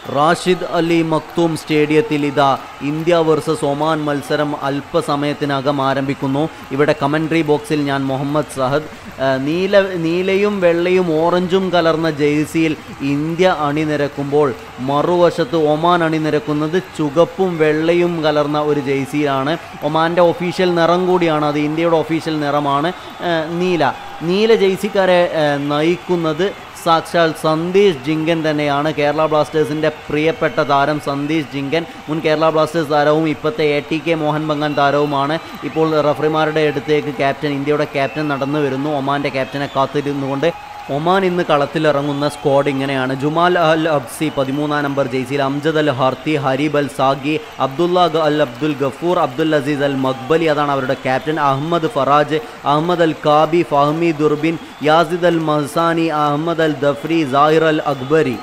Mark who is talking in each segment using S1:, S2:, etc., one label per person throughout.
S1: Rashid Ali Maktoum സ്റ്റേഡിയത്തിൽ ഇതാ India versus Oman മത്സരം അല്പസമയത്തിനകം ആരംഭിക്കുന്നു ഇവിടെ കമൻട്രി ബോക്സിൽ ഞാൻ മുഹമ്മദ് സഹദ് ആ, നീല നീലയും വെള്ളയും ഓറഞ്ചും കലർന്ന ജേഴ്സിയിൽ ഇന്ത്യ അണിനിരക്കുമ്പോൾ മറുവശത്ത് ഒമാൻ അണിനിരക്കുന്നത് ചുവപ്പും വെള്ളയും കലർന്ന ഒരു ജേഴ്സിയിലാണ് ഒമാൻ്റെ ഒഫീഷ്യൽ നിറം കൂടിയാണ് അത് ഇന്ത്യയുടെ ഒഫീഷ്യൽ നിറമാണ് ആ, നീല നീല ജേഴ്സിക്കാരെ ആ, നയിക്കുന്നത് സാക്ഷാൽ സന്ദേശ് ജിങ്കൻ തന്നെയാണ് കേരള ബ്ലാസ്റ്റേഴ്സിൻ്റെ പ്രിയപ്പെട്ട താരം സന്ദേശ് ജിങ്കൻ മുൻ കേരള ബ്ലാസ്റ്റേഴ്സ് താരവും ഇപ്പോഴത്തെ A T K Mohun Bagan താരവുമാണ് ഇപ്പോൾ റഫറിമാരുടെ അടുത്തേക്ക് ക്യാപ്റ്റൻ ഇന്ത്യയുടെ ക്യാപ്റ്റൻ നടന്നു വരുന്നു ഒമാൻ്റെ ക്യാപ്റ്റനെ കാത്തിരുന്നുകൊണ്ട് ഒമാൻ ഇന്ന് കളത്തിലിറങ്ങുന്ന സ്ക്വാഡ് ഇങ്ങനെയാണ് ജുമാൽ അൽ അബ്സി പതിമൂന്നാം നമ്പർ ജെയ്സിൽ Amjad Al Harthi Harib Al Saadi Abdullah ഗ- അൽ അബ്ദുൽ ഗഫൂർ അബ്ദുൽ അസീസ് അൽ മക്ബലി അതാണ് അവരുടെ captain Ahmed Faraj Ahmed Al Kaabi Fahmi Durbin Yazid Al Mahsani Ahmed Al Dhafri Zahir Al Akbari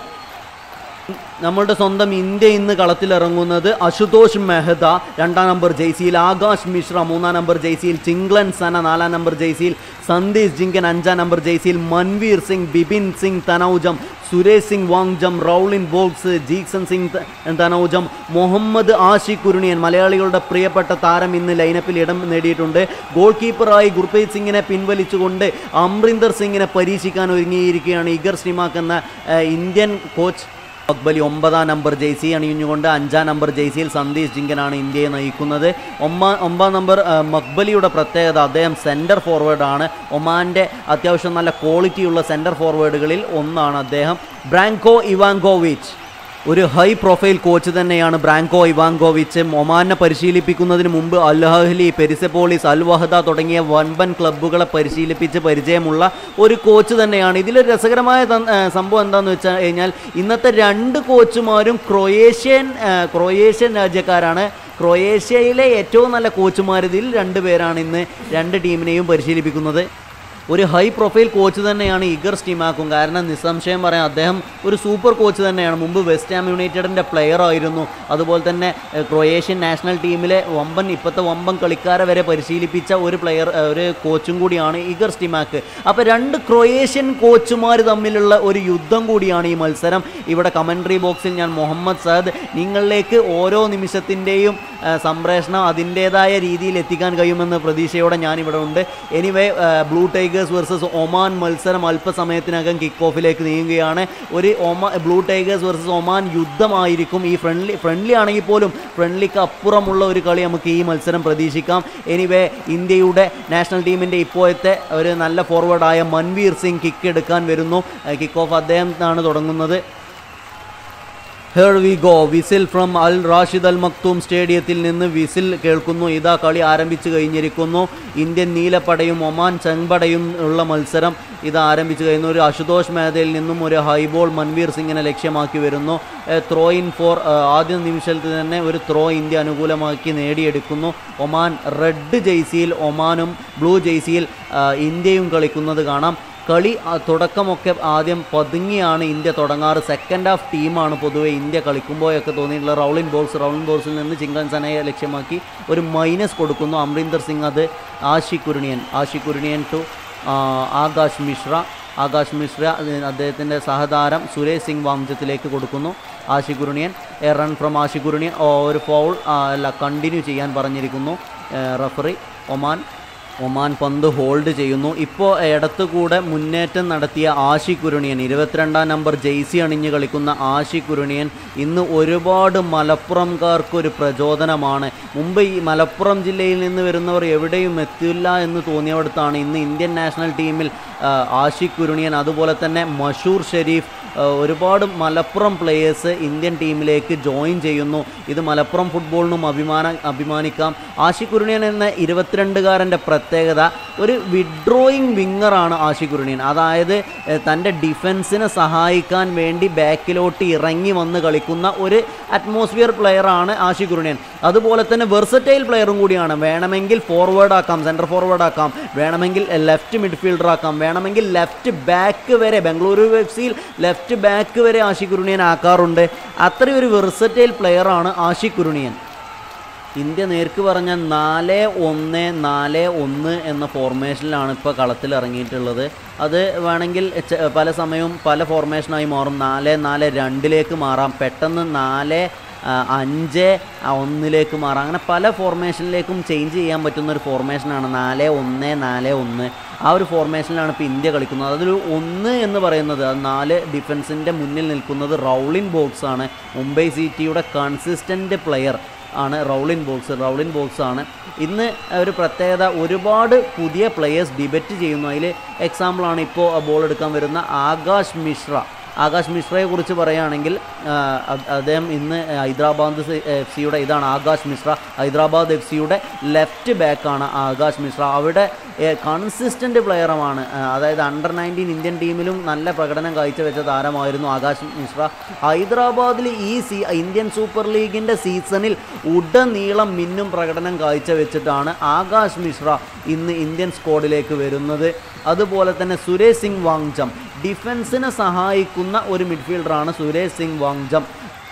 S1: നമ്മളുടെ സ്വന്തം India ഇന്ന് കളത്തിലിറങ്ങുന്നത് അശുതോഷ് മെഹ്ത രണ്ടാം number ജെയ്സിയിൽ Akash Mishra മൂന്നാം നമ്പർ ജെയ്സിയിൽ ചിംഗ്ലൻ സന നാലാം നമ്പർ ജെയ്സിയിൽ സന്ദേശ് ജിങ്കൻ അഞ്ചാം നമ്പർ ജെയ്സിയിൽ മൻവീർ സിംഗ് ബിപിൻ സിംഗ് തനൌജം സുരേഷ് സിംഗ് വാങ്ജം റൗളിൻ ബോക്സ് ജീക്സൺ സിംഗ് ത- തനൌജം മുഹമ്മദ് ആഷിഖ് കുരുണിയൻ മലയാളികളുടെ പ്രിയപ്പെട്ട താരം ഇന്ന് ലൈനപ്പിൽ ഇടം നേടിയിട്ടുണ്ട് ഗോൾ കീപ്പറായി ഗുർപ്രീത് സിംഗിനെ പിൻവലിച്ചുകൊണ്ട് അമ്രിന്ദർ സിംഗിനെ പരീക്ഷിക്കാൻ ഒരുങ്ങിയിരിക്കുകയാണ് ഇഗർ ശ്രീമാക്ക് എന്ന ഏഹ്, ഇന്ത്യൻ കോച്ച് അക്ബലി ഒമ്പതാം നമ്പർ ജേഴ്സി അണിഞ്ഞുകൊണ്ട് അഞ്ചാം നമ്പർ ജേഴ്സിയിൽ സന്ദേശ് ജിങ്കനാണ് ഇന്ത്യയെ നയിക്കുന്നത് ഒമ്പാ ഒമ്പതാം നമ്പർ ആ, മക്ബലിയുടെ പ്രത്യേകത അദ്ദേഹം സെൻറ്റർ ഫോർവേഡാണ് ഒമാൻ്റെ അത്യാവശ്യം നല്ല ക്വാളിറ്റിയുള്ള സെൻറ്റർ ഫോർവേഡുകളിൽ ഒന്നാണ് അദ്ദേഹം ബ്രാങ്കോ ഇവാങ്കോവിച്ച് ഒരു ഹൈ പ്രൊഫൈൽ കോച്ച് തന്നെയാണ് ബ്രാങ്കോ ഇവാങ്കോവിച്ച് ഒമാനെ പരിശീലിപ്പിക്കുന്നതിന് മുമ്പ് അൽ അഹ്ലി പെരിസെപ്പോളിസ് അൽ വഹദ തുടങ്ങിയ വൻപൻ ക്ലബ്ബുകളെ പരിശീലിപ്പിച്ച് പരിചയമുള്ള ഒരു കോച്ച് തന്നെയാണ് ഇതിലൊരു രസകരമായ തൻ- ഏ, സംഭവം എന്താണെന്ന് വെച്ചാൽ കഴിഞ്ഞാൽ ഇന്നത്തെ രണ്ട് കോച്ചുമാരും ക്രൊയേഷ്യൻ ഏ, ക്രൊയേഷ്യൻ രാജ്യക്കാരാണ് ക്രൊയേഷ്യയിലെ ഏറ്റവും നല്ല കോച്ചുമാരിതിൽ രണ്ട് പേരാണ് ഇന്ന് രണ്ട് ടീമിനെയും പരിശീലിപ്പിക്കുന്നത് ഒരു ഹൈ പ്രൊഫൈൽ കോച്ച് തന്നെയാണ് ഇഗർ സ്റ്റീമാക്കും കാരണം നിസ്സംശയം പറയാം അദ്ദേഹം ഒരു സൂപ്പർ കോച്ച് തന്നെയാണ് മുമ്പ് വെസ്റ്റ് ഹാം യുണൈറ്റഡിൻ്റെ പ്ലെയർ ആയിരുന്നു അതുപോലെ തന്നെ ഏഹ്, ക്രൊയേഷ്യൻ നാഷണൽ ടീമിലെ വമ്പൻ ഇപ്പോഴത്തെ വമ്പൻ കളിക്കാരെ വരെ പരിശീലിപ്പിച്ച ഒരു പ്ലെയർ ഏഹ്, ഒരു കോച്ചും കൂടിയാണ് ഇഗർ സ്റ്റീമാക്ക് അപ്പോൾ രണ്ട് ക്രൊയേഷ്യൻ കോച്ചുമാർ തമ്മിലുള്ള ഒരു യുദ്ധം കൂടിയാണ് ഈ മത്സരം ഇവിടെ കമൻട്രി ബോക്സിൽ ഞാൻ മുഹമ്മദ് സഹദ് നിങ്ങളിലേക്ക് ഓരോ നിമിഷത്തിൻ്റെയും സംപ്രേഷണം അതിൻ്റേതായ രീതിയിൽ എത്തിക്കാൻ കഴിയുമെന്ന പ്രതീക്ഷയോടെ ഞാൻ ഇവിടെ ഉണ്ട് anyway Blue Tigers versus Oman മത്സരം അല്പസമയത്തിനകം കിക്ക് ഓഫിലേക്ക് നീങ്ങുകയാണ് ഒരു ഒമാ ബ്ലൂ ടൈഗേഴ്സ് വേഴ്സസ് ഒമാൻ യുദ്ധമായിരിക്കും ഈ ഫ്രണ്ട്ലി ഫ്രണ്ട്ലി ആണെങ്കിൽ പോലും ഫ്രണ്ട്ലിക്ക് അപ്പുറമുള്ള ഒരു കളി നമുക്ക് ഈ മത്സരം പ്രതീക്ഷിക്കാം എനിവേ ഇന്ത്യയുടെ നാഷണൽ ടീമിൻ്റെ ഇപ്പോഴത്തെ ഒരു നല്ല ഫോർവേഡായ മൻവീർ സിംഗ് കിക്ക് എടുക്കാൻ വരുന്നു കിക്ക് ഓഫ് അദ്ദേഹത്താണ് തുടങ്ങുന്നത് here we go whistle from Al Rashid Al Maktoum സ്റ്റേഡിയത്തിൽ നിന്ന് വിസിൽ കേൾക്കുന്നു ഇതാ കളി ആരംഭിച്ചു കഴിഞ്ഞിരിക്കുന്നു ഇന്ത്യൻ നീലപ്പടയും ഒമാൻ ചെങ്പടയും ഉള്ള മത്സരം ഇത് ആരംഭിച്ചു കഴിഞ്ഞു ഒരു അശുതോഷ് മേധയിൽ നിന്നും ഒരു ഹൈബോൾ മൻവീർ സിംഗിനെ ലക്ഷ്യമാക്കി വരുന്നു ത്രോ ഇൻ ഫോർ ആദ്യ നിമിഷത്തിൽ തന്നെ ഒരു ത്രോ ഇന്ത്യ അനുകൂലമാക്കി നേടിയെടുക്കുന്നു ഒമാൻ റെഡ് ജെയ്സിയിൽ ഒമാനും ബ്ലൂ ജെയ്സിയിൽ ആ, ഇന്ത്യയും കളിക്കുന്നത് കാണാം കളി ആ, തുടക്കമൊക്കെ ആദ്യം പതുങ്ങിയാണ് ഇന്ത്യ തുടങ്ങാറ് സെക്കൻഡ് ഹാഫ് ടീമാണ് പൊതുവെ ഇന്ത്യ കളിക്കുമ്പോഴൊക്കെ തോന്നിയിട്ടുള്ള റൗളിൻ ബോൾസ് റൗളിൻ ബോൾസിൽ നിന്ന് ചിങ്കൻ സനയെ ലക്ഷ്യമാക്കി ഒരു മൈനസ് കൊടുക്കുന്നു അമരീന്ദർ സിംഗ് അത് ആഷി കുരുണിയൻ ആഷി കുരുണിയൻ ടു ആകാശ് മിശ്ര ആകാശ് മിശ്ര അത് അദ്ദേഹത്തിൻ്റെ സഹതാരം സുരേഷ് സിംഗ് വാംജത്തിലേക്ക് കൊടുക്കുന്നു Ashique Kuruniyan a run from Ashique Kuruniyan ഓ, ഒരു ഫൗൾ അല്ല കണ്ടിന്യൂ ചെയ്യാൻ പറഞ്ഞിരിക്കുന്നു റഫറി ഒമാൻ ഒമാൻ പന്ത് ഹോൾഡ് ചെയ്യുന്നു ഇപ്പോൾ ഇടത്തുകൂടെ മുന്നേറ്റം നടത്തിയ ആഷി കുരുണിയൻ ഇരുപത്തിരണ്ടാം നമ്പർ ജെയ്സി അണിഞ്ഞ് കളിക്കുന്ന ആഷി കുരുണിയൻ ഇന്ന് ഒരുപാട് മലപ്പുറംകാർക്കൊരു പ്രചോദനമാണ് മുമ്പ് ഈ മലപ്പുറം ജില്ലയിൽ നിന്ന് വരുന്നവർ എവിടെയും എത്തില്ല എന്ന് തോന്നിയവിടത്താണ് ഇന്ന് ഇന്ത്യൻ നാഷണൽ ടീമിൽ ആ, ആഷി കുരുണിയൻ അതുപോലെ തന്നെ മഷൂർ ഷെരീഫ് ആ, ഒരുപാട് മലപ്പുറം പ്ലേയേഴ്സ് ഇന്ത്യൻ ടീമിലേക്ക് ജോയിൻ ചെയ്യുന്നു ഇത് മലപ്പുറം ഫുട്ബോളിനും അഭിമാന അഭിമാനിക്കാം ആഷി കുരുണിയൻ എന്ന ഇരുപത്തിരണ്ടുകാരൻ്റെ പ്രത്യേകത ഒരു വിഡ്രോയിങ് വിങ്ങറാണ് ആഷി കുരുണിയൻ അതായത് എഹ്, തൻ്റെ ഡിഫൻസിനെ സഹായിക്കാൻ വേണ്ടി ബാക്കിലോട്ട് ഇറങ്ങി വന്ന് കളിക്കുന്ന ഒരു അറ്റ്മോസ്ഫിയർ പ്ലെയറാണ് ആഷി കുരുണിയൻ അതുപോലെ തന്നെ വെർസറ്റൈൽ പ്ലെയറും കൂടിയാണ് വേണമെങ്കിൽ ഫോർവേഡ് ആക്കാം സെൻറ്റർ ഫോർവേഡ് ആക്കാം വേണമെങ്കിൽ ലെഫ്റ്റ് മിഡ്ഫീൽഡർ ആക്കാം വേണമെങ്കിൽ ലെഫ്റ്റ് ബാക്ക് വരെ ബംഗളൂരു എഫ് സിയിൽ ലെഫ്റ്റ് ബാക്ക് വരെ ആഷി കുരുണിയൻ ആക്കാറുണ്ട് അത്രയും ഒരു വെർസറ്റൈൽ പ്ലെയറാണ് ആഷി കുരുണിയൻ ഇന്ത്യ നേർക്ക് പറഞ്ഞാൽ നാല് ഒന്ന് നാല് ഒന്ന് എന്ന ഫോർമേഷനിലാണ് ഇപ്പോൾ കളത്തിൽ ഇറങ്ങിയിട്ടുള്ളത് അത് വേണമെങ്കിൽ ചെ- പല സമയവും പല ഫോർമേഷനായി മാറും നാല് നാല് രണ്ടിലേക്ക് മാറാം പെട്ടെന്ന് നാല് ആ, അഞ്ച് ആ, ഒന്നിലേക്ക് മാറാം അങ്ങനെ പല ഫോർമേഷനിലേക്കും ചേഞ്ച് ചെയ്യാൻ പറ്റുന്ന ഒരു ഫോർമേഷനാണ് നാല് ഒന്ന് നാല് ഒന്ന് ആ ഒരു ഫോർമേഷനിലാണ് ഇപ്പോൾ ഇന്ത്യ കളിക്കുന്നത് അതിൽ ഒന്ന് എന്ന് പറയുന്നത് അത് നാല് ഡിഫൻസിൻ്റെ മുന്നിൽ നിൽക്കുന്നത് റൗളിൻ ബോക്സ് ആണ് മുംബൈ സിറ്റിയുടെ കൺസിസ്റ്റൻ്റ് പ്ലെയർ ആണ് റൗളിൻ ബോക്സ് റൗളിൻ ബോക്സ് ആണ് ഇന്ന് ഒരു പ്രത്യേകത ഒരുപാട് പുതിയ പ്ലെയേഴ്സ് ഡിബറ്റ് ചെയ്യുന്നു അതിൽ എക്സാമ്പിളാണ് ഇപ്പോൾ ബോൾ എടുക്കാൻ വരുന്ന ആകാശ് മിശ്ര ആകാശ് മിശ്രയെ കുറിച്ച് പറയുകയാണെങ്കിൽ ആ, അ- അദ്ദേഹം ഇന്ന് ഹൈദരാബാദ് എഫ് സിയുടെ ഇതാണ് ആകാശ് മിശ്ര ഹൈദരാബാദ് എഫ് സിയുടെ ലെഫ്റ്റ് ബാക്കാണ് ആകാശ് മിശ്ര അവിടെ കൺസിസ്റ്റൻ്റ് പ്ലെയറുമാണ് അതായത് അണ്ടർ നയൻറ്റീൻ ഇന്ത്യൻ ടീമിലും നല്ല പ്രകടനം കാഴ്ചവെച്ച താരമായിരുന്നു ആകാശ് മിശ്ര ഹൈദരാബാദിൽ ഈ സീ ഇന്ത്യൻ സൂപ്പർ ലീഗിൻ്റെ സീസണിൽ ഉടനീളം മിന്നും പ്രകടനം കാഴ്ചവെച്ചിട്ടാണ് ആകാശ് മിശ്ര ഇന്ന് ഇന്ത്യൻ സ്ക്വാഡിലേക്ക് വരുന്നത് അതുപോലെ തന്നെ സുരേഷ് സിംഗ് വാങ്ജം ഡിഫൻസിനെ സഹായിക്കുന്ന ഒരു മിഡ്ഫീൽഡറാണ് Suresh Singh Wangjam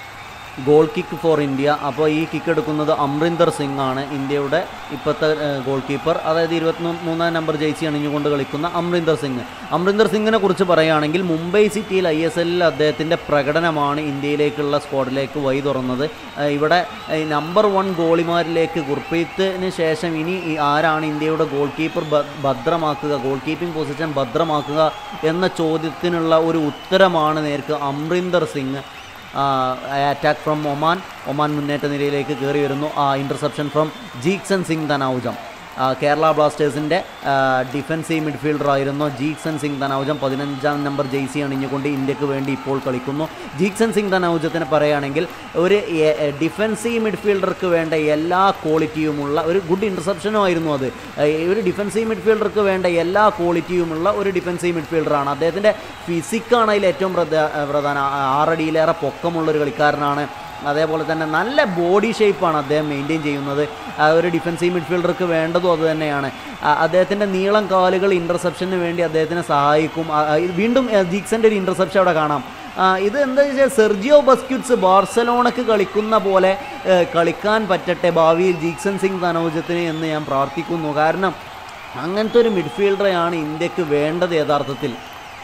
S1: goal kick for India അപ്പോൾ ഈ കിക്ക് എടുക്കുന്നത് അമ്രിന്ദർ സിംഗ് ആണ് ഇന്ത്യയുടെ ഇപ്പോഴത്തെ ഗോൾ കീപ്പർ അതായത് ഇരുപത്തി മൂന്നാം നമ്പർ ജേഴ്സി അണിഞ്ഞുകൊണ്ട് കളിക്കുന്ന അമ്രിന്ദർ സിംഗ് അമ്രിന്ദർ സിംഗിനെ കുറിച്ച് പറയുകയാണെങ്കിൽ മുംബൈ സിറ്റിയിൽ ഐ എസ് എല്ലിൽ അദ്ദേഹത്തിൻ്റെ പ്രകടനമാണ് ഇന്ത്യയിലേക്കുള്ള സ്ക്വാഡിലേക്ക് വഴി തുറന്നത് ഏഹ് ഇവിടെ നമ്പർ വൺ ഗോളിമാരിലേക്ക് ഗുർപ്രീത്തിന് ശേഷം ഇനി ഈ ആരാണ് ഇന്ത്യയുടെ ഗോൾ കീപ്പർ ഭ- ഭദ്രമാക്കുക ഗോൾ കീപ്പിംഗ് പൊസിഷൻ ഭദ്രമാക്കുക എന്ന ചോദ്യത്തിനുള്ള ഒരു ഉത്തരമാണ് നേർക്ക് Amrinder Singh attack from Oman Oman മുന്നേറ്റ നിരയിലേക്ക് കയറി വരുന്നു ഇൻ്റർസെപ്ഷൻ ഫ്രം ജീക്സൺ സിംഗ് തനൗജം ആ, കേരള ബ്ലാസ്റ്റേഴ്സിൻ്റെ ഡിഫൻസീവ് മിഡ്ഫീൽഡർ ആയിരുന്നു ജീക്സൺ സിംഗ് തനൗജം പതിനഞ്ചാം നമ്പർ ജെയ്സി അണിഞ്ഞുകൊണ്ട് ഇന്ത്യക്ക് വേണ്ടി ഇപ്പോൾ കളിക്കുന്നു ജീക്സൺ സിംഗ് തനൗജത്തിന് പറയുകയാണെങ്കിൽ ഒരു എ- എ- ഡിഫൻസീവ് മിഡ്ഫീൽഡർക്ക് വേണ്ട എല്ലാ ക്വാളിറ്റിയുമുള്ള ഒരു ഗുഡ് ഇൻ്റർസെപ്ഷനും ആയിരുന്നു അത് ഏ, ഒരു ഡിഫൻസീവ് മിഡ്ഫീൽഡർക്ക് വേണ്ട എല്ലാ ക്വാളിറ്റിയുമുള്ള ഒരു ഡിഫൻസീവ് മിഡ്ഫീൽഡറാണ് അദ്ദേഹത്തിൻ്റെ ഫിസിക്കാണ് അതിൽ ഏറ്റവും പ്രധാ പ്രധാന ആ- ആറടിയിലേറെ പൊക്കമുള്ള ഒരു കളിക്കാരനാണ് അതേപോലെ തന്നെ നല്ല ബോഡി ഷേപ്പാണ് അദ്ദേഹം മെയിൻറ്റെയിൻ ചെയ്യുന്നത് ആ ഒരു ഡിഫൻസീവ് മിഡ്ഫീൽഡർക്ക് വേണ്ടതും അത് തന്നെയാണ് ആ, അദ്ദേഹത്തിൻ്റെ നീളം കാലുകൾ ഇൻ്റർസെപ്ഷന് വേണ്ടി അദ്ദേഹത്തിനെ സഹായിക്കും ആ, ആ, ഇത് വീണ്ടും ആ, ജീക്സൻ്റെ ഒരു ഇൻ്റർസെപ്ഷൻ അവിടെ കാണാം ആ, ഇത് എന്താ വെച്ചാൽ സെർജിയോ ബസ്ക്യൂട്ട്സ് ബാർസലോണക്ക് കളിക്കുന്ന പോലെ ഏ, കളിക്കാൻ പറ്റട്ടെ ഭാവിയിൽ ജീക്സൺ സിംഗ് തനോജത്തിന് എന്ന് ഞാൻ പ്രാർത്ഥിക്കുന്നു കാരണം അങ്ങനത്തെ ഒരു മിഡ്ഫീൽഡറെയാണ് ഇന്ത്യക്ക് വേണ്ടത് യഥാർത്ഥത്തിൽ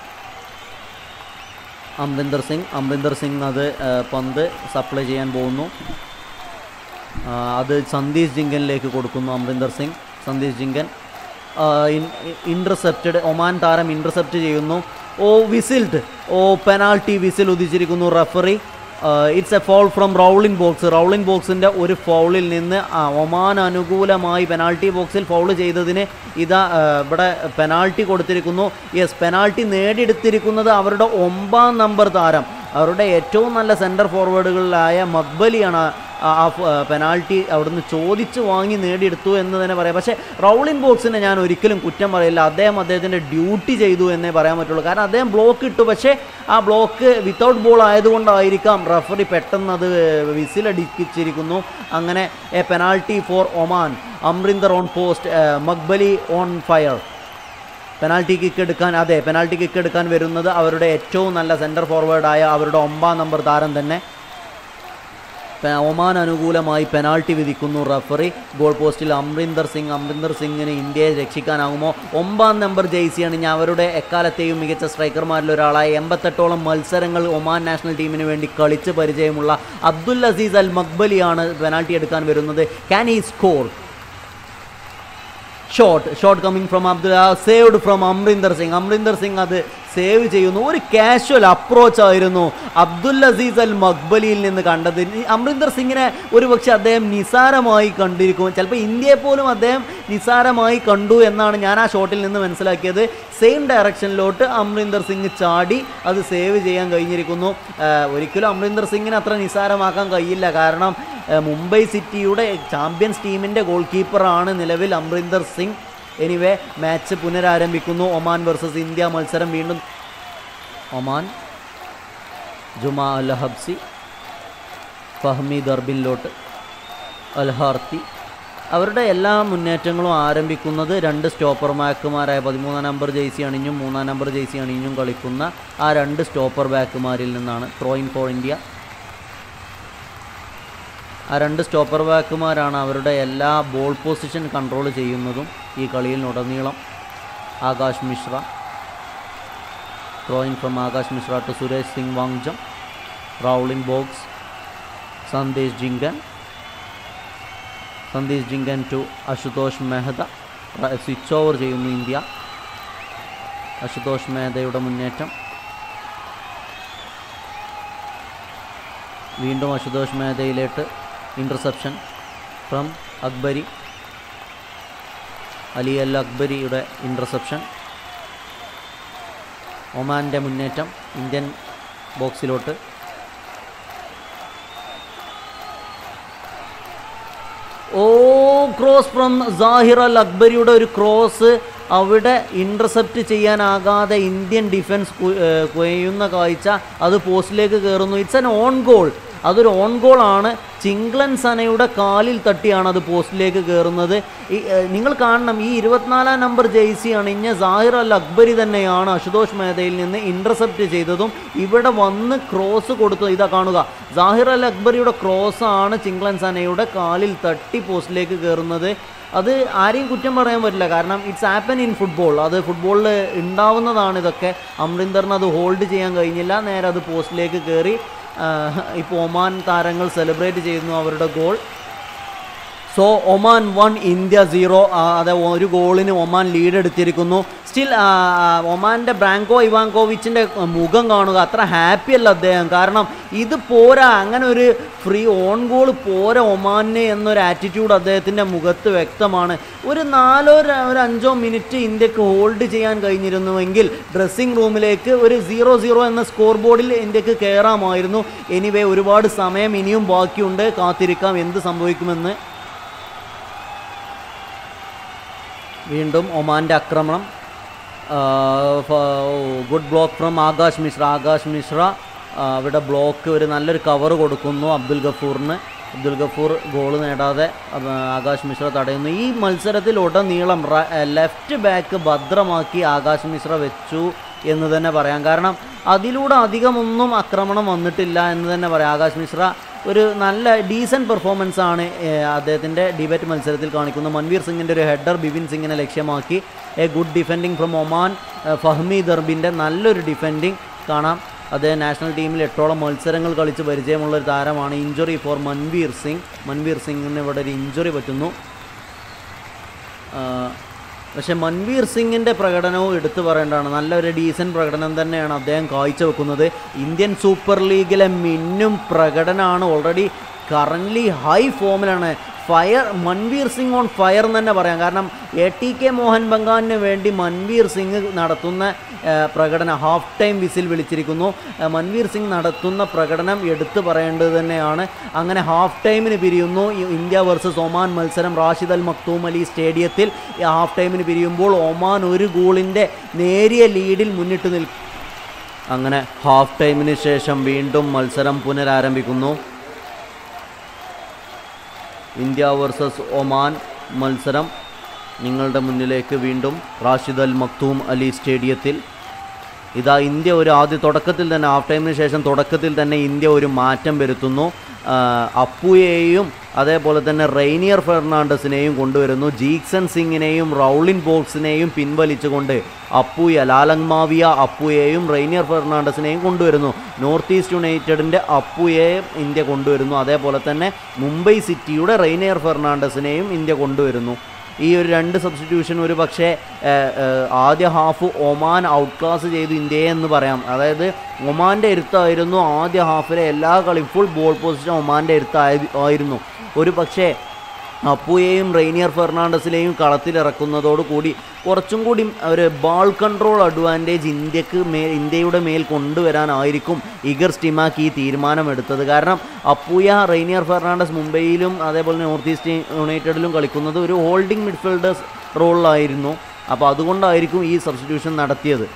S1: അമറിന്ദർ സിംഗ് അമറിന്ദർ സിംഗ് അത് ആ, പന്ത് സപ്ലൈ ചെയ്യാൻ പോകുന്നു ആ, അത് സന്ദീഷ് ജിങ്കനിലേക്ക് കൊടുക്കുന്നു അമറിന്ദർ സിംഗ് സന്ദീഷ് ജിങ്കൻ ഇൻ്റർസെപ്റ്റഡ് ഒമാൻ താരം ഇൻ്റർസെപ്റ്റ് ചെയ്യുന്നു ഓ വിസിൽഡ് ഓ പെനാൾട്ടി വിസിൽ ഉദിച്ചിരിക്കുന്നു referee it's a foul from Rowllin Borges Rowllin ബോക്സിൻ്റെ ഒരു ഫൗളിൽ നിന്ന് ആ, ഒമാൻ അനുകൂലമായി പെനാൾട്ടി ബോക്സിൽ ഫൗൾ ചെയ്തതിന് ഇതാ ആ, ഇവിടെ പെനാൾട്ടി കൊടുത്തിരിക്കുന്നു യെസ് പെനാൾട്ടി നേടിയെടുത്തിരിക്കുന്നത് അവരുടെ ഒമ്പാം നമ്പർ താരം അവരുടെ ഏറ്റവും നല്ല സെൻറ്റർ ഫോർവേഡുകളിലായ മക്ബലിയാണ് ആ- ആ ഫ- പെനാൾട്ടി അവിടുന്ന് ചോദിച്ച് വാങ്ങി നേടിയെടുത്തു എന്ന് തന്നെ പറയാം പക്ഷേ റൗളിൻ ബോക്സിനെ ഞാൻ ഒരിക്കലും കുറ്റം പറയില്ല അദ്ദേഹം അദ്ദേഹത്തിൻ്റെ ഡ്യൂട്ടി ചെയ്തു എന്നേ പറയാൻ പറ്റുള്ളൂ കാരണം അദ്ദേഹം ബ്ലോക്ക് ഇട്ടു പക്ഷേ ആ ബ്ലോക്ക് വിത്തൗട്ട് ബോൾ ആയതുകൊണ്ടായിരിക്കാം റഫറി പെട്ടെന്ന് അത് വിസിലടിപ്പിച്ചിരിക്കുന്നു അങ്ങനെ a penalty for Oman Amrinder on post Muqbali on fire penalty kick എടുക്കാൻ അതെ പെനാൽറ്റി കിക്ക് എടുക്കാൻ വരുന്നത് അവരുടെ ഏറ്റവും നല്ല സെൻറ്റർ ഫോർവേഡായ അവരുടെ ഒമ്പാം നമ്പർ താരം തന്നെ പെ- ഒമാൻ അനുകൂലമായി പെനാൾട്ടി വിധിക്കുന്നു റഫറി ഗോൾ പോസ്റ്റിൽ അമ്രിന്ദർ സിംഗ് അമ്രിന്ദർ സിംഗിന് ഇന്ത്യയെ രക്ഷിക്കാനാകുമോ ഒമ്പാം നമ്പർ ജെയ്സി അണിഞ്ഞ അവരുടെ എക്കാലത്തെയും മികച്ച സ്ട്രൈക്കർമാരിൽ ഒരാളായ എൺപത്തെട്ടോളം മത്സരങ്ങൾ ഒമാൻ നാഷണൽ ടീമിന് വേണ്ടി കളിച്ച് പരിചയമുള്ള അബ്ദുൽ അസീസ് അൽ മക്ബലിയാണ് പെനാൾട്ടി എടുക്കാൻ വരുന്നത് ക്യാൻ ഈ score shot shot coming from Abdul saved from Amrinder Singh Amrinder Singh അത് സേവ് ചെയ്യുന്നു ഒരു കാഷ്വൽ അപ്രോച്ച് ആയിരുന്നു അബ്ദുൽ അസീസ് അൽ മക്ബലിയിൽ നിന്ന് കണ്ടത് ഈ അമ്രിന്ദർ സിംഗിനെ ഒരുപക്ഷെ അദ്ദേഹം നിസാരമായി കണ്ടിരിക്കും ചിലപ്പോൾ ഇന്ത്യയെ പോലും അദ്ദേഹം നിസാരമായി കണ്ടു എന്നാണ് ഞാൻ ആ ഷോട്ടിൽ നിന്ന് മനസ്സിലാക്കിയത് സെയിം ഡയറക്ഷനിലോട്ട് അമ്രിന്ദർ സിംഗ് ചാടി അത് സേവ് ചെയ്യാൻ കഴിഞ്ഞിരിക്കുന്നു ആ, ഒരിക്കലും അമ്രിന്ദർ സിംഗിനെ അത്ര നിസാരമാക്കാൻ കഴിയില്ല കാരണം ആ, മുംബൈ സിറ്റിയുടെ ചാമ്പ്യൻസ് ടീമിൻ്റെ ഗോൾ കീപ്പറാണ് നിലവിൽ അമ്രിന്ദർ സിംഗ് എനിവേ മാച്ച് പുനരാരംഭിക്കുന്നു ഒമാൻ വേഴ്സസ് ഇന്ത്യ മത്സരം വീണ്ടും ഒമാൻ ജുമാ അൽ ഹബ്സി ഫഹ്മി ദർബിനിലോട്ട് അൽഹാർത്തി അവരുടെ എല്ലാ മുന്നേറ്റങ്ങളും ആരംഭിക്കുന്നത് രണ്ട് സ്റ്റോപ്പർ ബാക്കുമാരായ പതിമൂന്നാം നമ്പർ ജേഴ്സി അണിഞ്ഞും മൂന്നാം നമ്പർ ജേഴ്സി അണിഞ്ഞും കളിക്കുന്ന ആ രണ്ട് സ്റ്റോപ്പർ ബാക്കുമാരിൽ നിന്നാണ് ത്രോയിൻ ഫോർ ഇന്ത്യ ആ രണ്ട് സ്റ്റോപ്പർ ബാക്കുമാരാണ് അവരുടെ എല്ലാ ബോൾ പൊസിഷൻ കൺട്രോൾ ചെയ്യുന്നതും ഈ കളിയിലുടനീളം Akash Mishra throwing from Akash Mishra to Suresh Singh Wangjam Rowllin Borges Sandesh Jhingan Sandesh Jhingan to Ashutosh Mehta switch over ചെയ്യുന്നു ഇന്ത്യ അശുതോഷ് മെഹ്തയുടെ മുന്നേറ്റം വീണ്ടും അശുതോഷ് മെഹ്തയിലേക്ക് interception from Akbari Ali Al അക്ബരിയുടെ ഇൻ്റർസെപ്ഷൻ ഒമാൻ്റെ മുന്നേറ്റം ഇന്ത്യൻ ബോക്സിലോട്ട് ഓ ക്രോസ് ഫ്രം സാഹിർ അൽ അക്ബരിയുടെ ഒരു ക്രോസ് അവിടെ ഇൻ്റർസെപ്റ്റ് ചെയ്യാനാകാതെ ഇന്ത്യൻ ഡിഫൻസ് കുഴയുന്ന കാഴ്ച അത് പോസ്റ്റിലേക്ക് കയറുന്നു ഇറ്റ്സ് എൻ ഓൺ ഗോൾ അതൊരു ഓൺ ഗോൾ ആണ് ചിങ്ക്ലൻ സനയുടെ കാലിൽ തട്ടിയാണ് അത് പോസ്റ്റിലേക്ക് കയറുന്നത് ഈ ഏഹ്, നിങ്ങൾ കാണണം ഈ ഇരുപത്തിനാലാം നമ്പർ ജെയ്സി അണിഞ്ഞ സാഹിർ അൽ അക്ബരി തന്നെയാണ് അശുതോഷ് മേധയിൽ നിന്ന് ഇൻ്റർസെപ്റ്റ് ചെയ്തതും ഇവിടെ വന്ന് ക്രോസ് കൊടുത്തത് ഇതാ കാണുക സാഹിർ അൽ അക്ബരിയുടെ ക്രോസ് ആണ് ചിങ്ക്ലൻ സനയുടെ കാലിൽ തട്ടി പോസ്റ്റിലേക്ക് കയറുന്നത് അത് ആരെയും കുറ്റം പറയാൻ പറ്റില്ല കാരണം ഇറ്റ്സ് ആപ്പൻ ഇൻ ഫുട്ബോൾ അത് ഫുട്ബോളിൽ ഉണ്ടാവുന്നതാണ് ഇതൊക്കെ അമറിന്ദറിന് അത് ഹോൾഡ് ചെയ്യാൻ കഴിഞ്ഞില്ല നേരെ അത് പോസ്റ്റിലേക്ക് കയറി ഇപ്പോൾ ഒമാൻ താരങ്ങൾ സെലിബ്രേറ്റ് ചെയ്യുന്നു അവരുടെ goal so Oman one India zero അതെ ഒരു ഗോളിന് ഒമാൻ ലീഡ് എടുത്തിരിക്കുന്നു സ്റ്റിൽ ഒമാൻ്റെ ബ്രാങ്കോ ഇവാങ്കോവിച്ചിൻ്റെ മുഖം കാണുക അത്ര ഹാപ്പി അല്ല അദ്ദേഹം കാരണം ഇത് പോരാ അങ്ങനെ ഒരു ഫ്രീ ഓൺ ഗോൾ പോരാ ഒമാനെ എന്നൊരു ആറ്റിറ്റ്യൂഡ് അദ്ദേഹത്തിൻ്റെ മുഖത്ത് വ്യക്തമാണ് ഒരു നാലോ ര- ഒരു അഞ്ചോ മിനിറ്റ് ഇന്ത്യക്ക് ഹോൾഡ് ചെയ്യാൻ കഴിഞ്ഞിരുന്നുവെങ്കിൽ ഡ്രസ്സിംഗ് റൂമിലേക്ക് ഒരു സീറോ സീറോ എന്ന സ്കോർ ബോർഡിൽ ഇന്ത്യക്ക് കയറാമായിരുന്നു എനിവേ ഒരുപാട് സമയം ഇനിയും ബാക്കിയുണ്ട് കാത്തിരിക്കാം എന്ത് സംഭവിക്കുമെന്ന് വീണ്ടും ഒമാൻ്റെ ആക്രമണം good block from Akash Mishra Akash Mishra ആ, അവിടെ ബ്ലോക്ക് ഒരു നല്ലൊരു കവർ കൊടുക്കുന്നു അബ്ദുൽ ഗഫൂറിന് അബ്ദുൽ ഗഫൂർ ഗോൾ നേടാതെ അഹ് ആകാശ് മിശ്ര തടയുന്നു ഈ മത്സരത്തിൽ ഉടനീളം ലെഫ്റ്റ് ബാക്ക് ഭദ്രമാക്കി ആകാശ് മിശ്ര വെച്ചു എന്ന് തന്നെ പറയാം കാരണം അതിലൂടെ അധികമൊന്നും ആക്രമണം വന്നിട്ടില്ല എന്ന് തന്നെ പറയാം ആകാശ് മിശ്ര ഒരു നല്ല ഡീസൻറ്റ് പെർഫോമൻസ് ആണ് അദ്ദേഹത്തിൻ്റെ ഡിബേറ്റ് മത്സരത്തിൽ കാണിക്കുന്നത് മൻവീർ സിംഗിൻ്റെ ഒരു ഹെഡർ ബിപിൻ സിംഗിനെ ലക്ഷ്യമാക്കി a good defending from Oman ഏഹ് ഫഹ്മി ദർബിൻ്റെ നല്ലൊരു ഡിഫെൻഡിങ് കാണാം അദ്ദേഹം നാഷണൽ ടീമിൽ എട്ടോളം മത്സരങ്ങൾ കളിച്ച് പരിചയമുള്ള ഒരു താരമാണ് ഇഞ്ചുറി ഫോർ മൻവീർ സിംഗ് മൻവീർ സിംഗിന് ഇവിടെ ഒരു ഇഞ്ചുറി പറ്റുന്നു ആ, പക്ഷെ മൻവീർ സിംഗിൻ്റെ പ്രകടനവും എടുത്തു പറയേണ്ടതാണ് നല്ലൊരു ഡീസൻറ്റ് പ്രകടനം തന്നെയാണ് അദ്ദേഹം കാഴ്ചവെക്കുന്നത് ഇന്ത്യൻ സൂപ്പർ ലീഗിലെ മിന്നും പ്രകടനമാണ് ഓൾറെഡി കറൻ്റ്ലി ഹൈ ഫോമിലാണ് fire Manvir Singh on fire എന്ന് തന്നെ പറയാം കാരണം എ ടി കെ മോഹൻ ബംഗാളിന് വേണ്ടി മൻവീർ സിംഗ് നടത്തുന്ന ആ, പ്രകടനം ഹാഫ് ടൈം വിസിൽ വിളിച്ചിരിക്കുന്നു ആ, മൻവീർ സിംഗ് നടത്തുന്ന പ്രകടനം എടുത്തു പറയേണ്ടത് തന്നെയാണ് അങ്ങനെ ഹാഫ് ടൈമിന് പിരിയുന്നു ഈ ഇന്ത്യ വേഴ്സസ് ഒമാൻ മത്സരം റാഷിദ് അൽ മക്തൂം അലി സ്റ്റേഡിയത്തിൽ ഈ ഹാഫ് ടൈമിന് പിരിയുമ്പോൾ ഒമാൻ ഒരു ഗോളിൻ്റെ നേരിയ ലീഡിൽ മുന്നിട്ട് നിൽ അങ്ങനെ ഹാഫ് ടൈമിന് ശേഷം വീണ്ടും മത്സരം പുനരാരംഭിക്കുന്നു ഇന്ത്യ വേഴ്സസ് ഒമാൻ മത്സരം നിങ്ങളുടെ മുന്നിലേക്ക് വീണ്ടും റാഷിദ് അൽ മക്തൂം അലി സ്റ്റേഡിയത്തിൽ ഇതാ ഇന്ത്യ ഒരു ആദ്യ തുടക്കത്തിൽ തന്നെ ഹാഫ് ടൈമിന് ശേഷം തുടക്കത്തിൽ തന്നെ ഇന്ത്യ ഒരു മാറ്റം വരുത്തുന്നു ആ, അപ്പുയെയും അതേപോലെ തന്നെ റെയ്നിയർ ഫെർണാണ്ടസിനെയും കൊണ്ടുവരുന്നു ജീക്സൺ സിംഗിനെയും റൗളിൻ ബോക്സിനെയും പിൻവലിച്ചുകൊണ്ട് അപ്പുയ ലാലങ്മാവിയ അപ്പുയെയും റെയ്നിയർ ഫെർണാണ്ടസിനെയും കൊണ്ടുവരുന്നു നോർത്ത് ഈസ്റ്റ് യുണൈറ്റഡിൻ്റെ അപ്പുയെയും ഇന്ത്യ കൊണ്ടുവരുന്നു അതേപോലെ തന്നെ മുംബൈ സിറ്റിയുടെ റെയ്നിയർ ഫെർണാണ്ടസിനെയും ഇന്ത്യ കൊണ്ടുവരുന്നു ഈ ഒരു രണ്ട് സബ്സ്റ്റിറ്റ്യൂഷൻ ഒരു പക്ഷേ ഏഹ്, ഏഹ്, ആദ്യ ഹാഫ് ഒമാൻ ഔട്ട് ക്ലാസ് ചെയ്തു ഇന്ത്യയെ എന്ന് പറയാം അതായത് ഒമാൻ്റെ എരുത്തായിരുന്നു ആദ്യ ഹാഫിലെ എല്ലാ കളിയും ഫുൾ ബോൾ പൊസിഷൻ ഒമാൻ്റെ എരുത്തായി ആയിരുന്നു ഒരു പക്ഷേ അപ്പുയെയും റെയ്നിയർ ഫെർണാണ്ടസിലെയും കളത്തിലിറക്കുന്നതോടുകൂടി കുറച്ചും കൂടി ഒരു ബാൾ കൺട്രോൾ അഡ്വാൻറ്റേജ് ഇന്ത്യക്ക് മേ ഇന്ത്യയുടെ മേൽ കൊണ്ടുവരാനായിരിക്കും ഇഗർ സ്റ്റിമാക്ക് ഈ തീരുമാനമെടുത്തത് കാരണം അപ്പുയ റെയ്നിയർ ഫെർണാണ്ടസ് മുംബൈയിലും അതേപോലെ നോർത്ത് ഈസ്റ്റ് യുണൈറ്റഡിലും കളിക്കുന്നത് ഒരു ഹോൾഡിംഗ് മിഡ്ഫീൽഡേഴ്സ് റോളിലായിരുന്നു അപ്പോൾ അതുകൊണ്ടായിരിക്കും ഈ സബ്സ്റ്റിറ്റ്യൂഷൻ നടത്തിയത്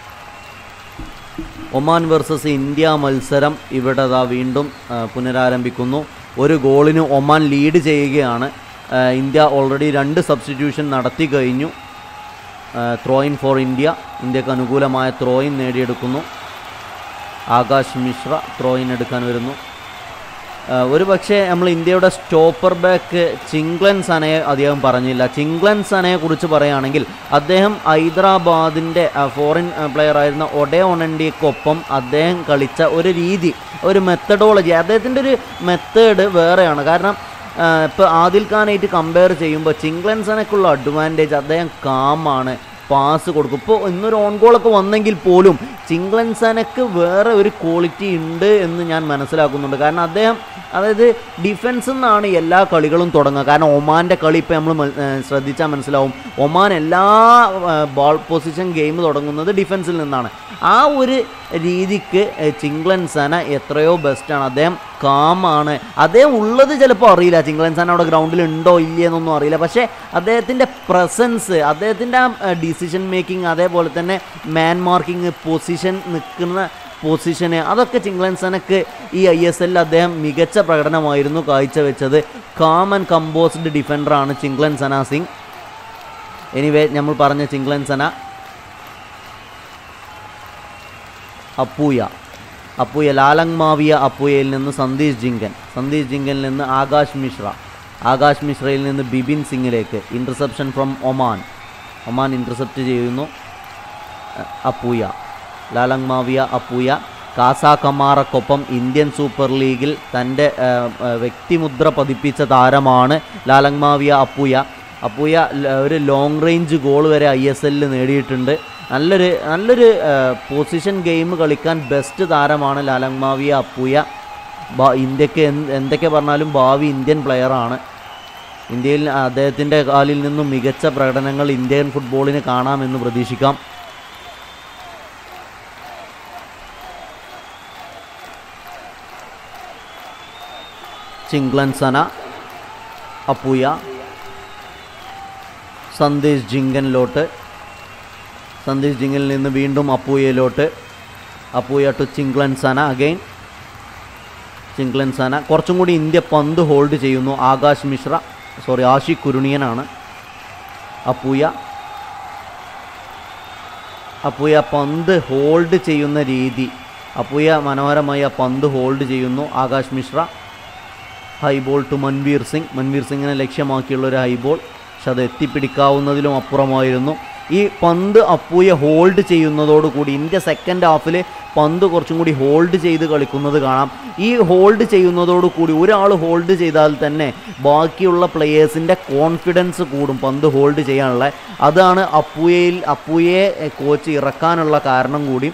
S1: ഒമാൻ വേഴ്സസ് ഇന്ത്യ മത്സരം ഇവിടെ ദാ വീണ്ടും ആ, പുനരാരംഭിക്കുന്നു ഒരു ഗോളിന് ഒമാൻ ലീഡ് ചെയ്യുകയാണ് ആ, ഇന്ത്യ ഓൾറെഡി രണ്ട് സബ്സ്റ്റിറ്റ്യൂഷൻ നടത്തി കഴിഞ്ഞു ത്രോയിൻ ഫോർ ഇന്ത്യ ഇന്ത്യക്ക് അനുകൂലമായ ത്രോയിൻ നേടിയെടുക്കുന്നു ആകാശ് മിശ്ര ത്രോയിൻ എടുക്കാൻ വരുന്നു ഒരു പക്ഷേ നമ്മൾ ഇന്ത്യയുടെ സ്റ്റോപ്പർ ബാക്ക് ചിങ്ക്ലൻ സനയെ അധികം പറഞ്ഞില്ല ചിങ്ക്ലൻ സനയെ കുറിച്ച് പറയുകയാണെങ്കിൽ അദ്ദേഹം ഹൈദരാബാദിൻ്റെ ഫോറിൻ പ്ലെയർ ആയിരുന്ന ഒഡേ ഒണണ്ടിക്കൊപ്പം അദ്ദേഹം കളിച്ച ഒരു രീതി ഒരു മെത്തഡോളജി അദ്ദേഹത്തിൻ്റെ ഒരു മെത്തേഡ് വേറെയാണ് കാരണം ഇപ്പോൾ ആദിൽ ഖാനായിട്ട് കമ്പയർ ചെയ്യുമ്പോൾ ചിങ്ക്ലൻസനക്കുള്ള അഡ്വാൻറ്റേജ് അദ്ദേഹം കാമാണ് പാസ് കൊടുക്കും ഇപ്പോൾ ഇന്നൊരു ഓൺ ഗോളൊക്കെ വന്നെങ്കിൽ പോലും ചിങ്ക്ലൻസനക്ക് വേറെ ഒരു ക്വാളിറ്റി ഉണ്ട് എന്ന് ഞാൻ മനസ്സിലാക്കുന്നുണ്ട് കാരണം അദ്ദേഹം അതായത് ഡിഫൻസിൽ നിന്നാണ് എല്ലാ കളികളും തുടങ്ങുക കാരണം ഒമാൻ്റെ കളി ഇപ്പോൾ നമ്മൾ ശ്രദ്ധിച്ചാൽ മനസ്സിലാവും ഒമാൻ എല്ലാ ബോൾ പൊസിഷൻ ഗെയിം തുടങ്ങുന്നത് ഡിഫൻസിൽ നിന്നാണ് ആ ഒരു രീതിക്ക് ചിങ്ക്ലൻസന എത്രയോ ബെസ്റ്റാണ് അദ്ദേഹം കാമാണ് അദ്ദേഹം ഉള്ളത് ചിലപ്പോൾ അറിയില്ല ചിങ്ക്ലൻസന അവിടെ ഗ്രൗണ്ടിൽ ഉണ്ടോ ഇല്ലയെന്നൊന്നും അറിയില്ല പക്ഷേ അദ്ദേഹത്തിൻ്റെ പ്രസൻസ് അദ്ദേഹത്തിൻ്റെ ആ ഡിസിഷൻ മേക്കിംഗ് അതേപോലെ തന്നെ മാൻ മാർക്കിംഗ് പൊസിഷൻ നിൽക്കുന്ന പൊസിഷന് അതൊക്കെ ചിങ്ക്ലൻസനക്ക് ഈ ഐ എസ് എല്ലിൽ അദ്ദേഹം മികച്ച പ്രകടനമായിരുന്നു കാഴ്ചവെച്ചത് കാം ആൻഡ് കമ്പോസ്ഡ് ഡിഫൻഡറാണ് ചിങ്ക്ലൻസന സിംഗ് എനിവേ നമ്മൾ പറഞ്ഞ ചിങ്ക്ലൻസന അപ്പൂയ അപ്പൂയ ലാലങ് മാവിയ അപ്പൂയയിൽ നിന്ന് സന്ദീഷ് ജിങ്കൻ സന്ദീഷ് ജിങ്കനിൽ നിന്ന് ആകാശ് മിശ്ര ആകാശ് മിശ്രയിൽ നിന്ന് ബിപിൻ സിംഗിലേക്ക് interception from Oman Oman intercept ചെയ്യുന്നു അപ്പൂയ ലാലങ് മാവിയ അപ്പൂയ കാസ കമാറക്കൊപ്പം ഇന്ത്യൻ സൂപ്പർ ലീഗിൽ തൻ്റെ വ്യക്തിമുദ്ര പതിപ്പിച്ച താരമാണ് ലാലങ് മാവിയ അപ്പൂയ അപ്പൂയ ഒരു ലോങ് റേഞ്ച് ഗോൾ വരെ ഐ എസ് എല്ലിൽ നേടിയിട്ടുണ്ട് നല്ലൊരു നല്ലൊരു പൊസിഷൻ ഗെയിം കളിക്കാൻ ബെസ്റ്റ് താരമാണ് ലാലങ് മാവിയ അപ്പൂയ ബാ ഇന്ത്യക്ക് എന്തൊക്കെ പറഞ്ഞാലും ഭാവി ഇന്ത്യൻ പ്ലെയറാണ് ഇന്ത്യയിൽ അദ്ദേഹത്തിൻ്റെ കാലിൽ നിന്നും മികച്ച പ്രകടനങ്ങൾ ഇന്ത്യൻ ഫുട്ബോളിന് കാണാമെന്ന് പ്രതീക്ഷിക്കാം ചിങ്ക്ലൻസന അപ്പൂയ സന്ദേശ് ജിങ്കനിലോട്ട് സന്ദേശ് ജിങ്കനിൽ നിന്ന് വീണ്ടും അപ്പൂയയിലോട്ട് അപ്പൂയ ടു ചിങ്ക്ലൻസന അഗൈൻ ചിങ്ക്ലൻസന കുറച്ചും കൂടി ഇന്ത്യ പന്ത് ഹോൾഡ് ചെയ്യുന്നു ആകാശ് മിശ്ര സോറി ആഷി കുരുണിയനാണ് അപ്പൂയ അപ്പൂയ പന്ത് ഹോൾഡ് ചെയ്യുന്ന രീതി അപ്പൂയ മനോഹരമായി ആ പന്ത് ഹോൾഡ് ചെയ്യുന്നു ആകാശ് മിശ്ര ഹൈബോൾ ടു മൻവീർ സിംഗ് മൻവീർ സിംഗിനെ ലക്ഷ്യമാക്കിയുള്ള ഒരു ഹൈബോൾ പക്ഷെ അത് എത്തിപ്പിടിക്കാവുന്നതിലും അപ്പുറമായിരുന്നു ഈ പന്ത് അപ്പൂയ ഹോൾഡ് ചെയ്യുന്നതോടുകൂടി ഇന്ത്യ സെക്കൻഡ് ഹാഫിൽ പന്ത് കുറച്ചും കൂടി ഹോൾഡ് ചെയ്ത് കളിക്കുന്നത് കാണാം ഈ ഹോൾഡ് ചെയ്യുന്നതോടുകൂടി ഒരാൾ ഹോൾഡ് ചെയ്താൽ തന്നെ ബാക്കിയുള്ള പ്ലെയേഴ്സിൻ്റെ കോൺഫിഡൻസ് കൂടും പന്ത് ഹോൾഡ് ചെയ്യാനുള്ള അതാണ് അപ്പൂയയിൽ അപ്പൂയയെ കോച്ച് ഇറക്കാനുള്ള കാരണം കൂടി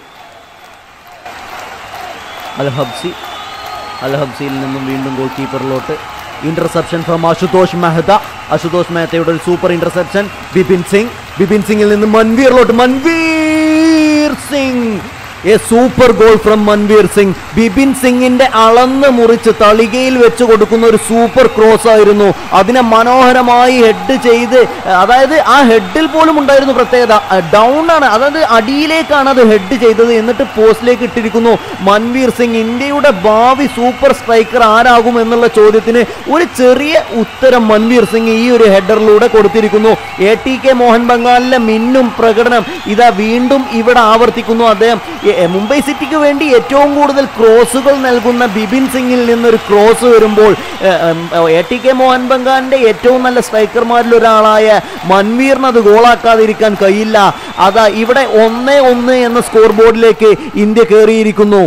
S1: അൽ ഹബ്സി അൽ ഹബ്സിയിൽ നിന്നും വീണ്ടും ഗോൾ കീപ്പറിലോട്ട് ഇന്റർസെപ്ഷൻ ഫ്രം അശുതോഷ് മെഹ്ത അശുതോഷ് മെഹ്തയുടെ ഒരു സൂപ്പർ ഇന്റർസെപ്ഷൻ ബിപിൻ സിംഗ് ബിപിൻ സിംഗിൽ നിന്ന് മൻവീറിലോട്ട് Manvir Singh a super goal from Manvir Singh Bipin സിംഗിന്റെ അളന്ന് മുറിച്ച് തളികയിൽ വെച്ച് കൊടുക്കുന്ന ഒരു സൂപ്പർ ക്രോസ് ആയിരുന്നു അതിനെ മനോഹരമായി ഹെഡ് ചെയ്ത് അതായത് ആ ഹെഡിൽ പോലും ഉണ്ടായിരുന്നു പ്രത്യേകത ഡൗൺ ആണ് അതായത് അടിയിലേക്കാണ് അത് ഹെഡ് ചെയ്തത് എന്നിട്ട് പോസ്റ്റിലേക്ക് ഇട്ടിരിക്കുന്നു മൻവീർ സിംഗ് ഇന്ത്യയുടെ ഭാവി സൂപ്പർ സ്ട്രൈക്കർ ആരാകും എന്നുള്ള ചോദ്യത്തിന് ഒരു ചെറിയ ഉത്തരം മൻവീർ സിംഗ് ഈ ഒരു ഹെഡറിലൂടെ കൊടുത്തിരിക്കുന്നു എ ടി കെ മോഹൻ ബംഗാളിലെ മിന്നും പ്രകടനം ഇതാ വീണ്ടും ഇവിടെ ആവർത്തിക്കുന്നു അദ്ദേഹം മുംബൈ സിറ്റിക്ക് വേണ്ടി ഏറ്റവും കൂടുതൽ ക്രോസുകൾ നൽകുന്ന ബിപിൻ സിംഗിൽ നിന്നൊരു ക്രോസ് വരുമ്പോൾ എ ടി കെ മോഹൻ ബംഗാളിന്റെ ഏറ്റവും നല്ല സ്ട്രൈക്കർമാരിൽ ഒരാളായ മൻവീറിന് അത് ഗോളാക്കാതിരിക്കാൻ കഴിയില്ല അതാ ഇവിടെ ഒന്നേ ഒന്ന് എന്ന സ്കോർ ബോർഡിലേക്ക് ഇന്ത്യ കയറിയിരിക്കുന്നു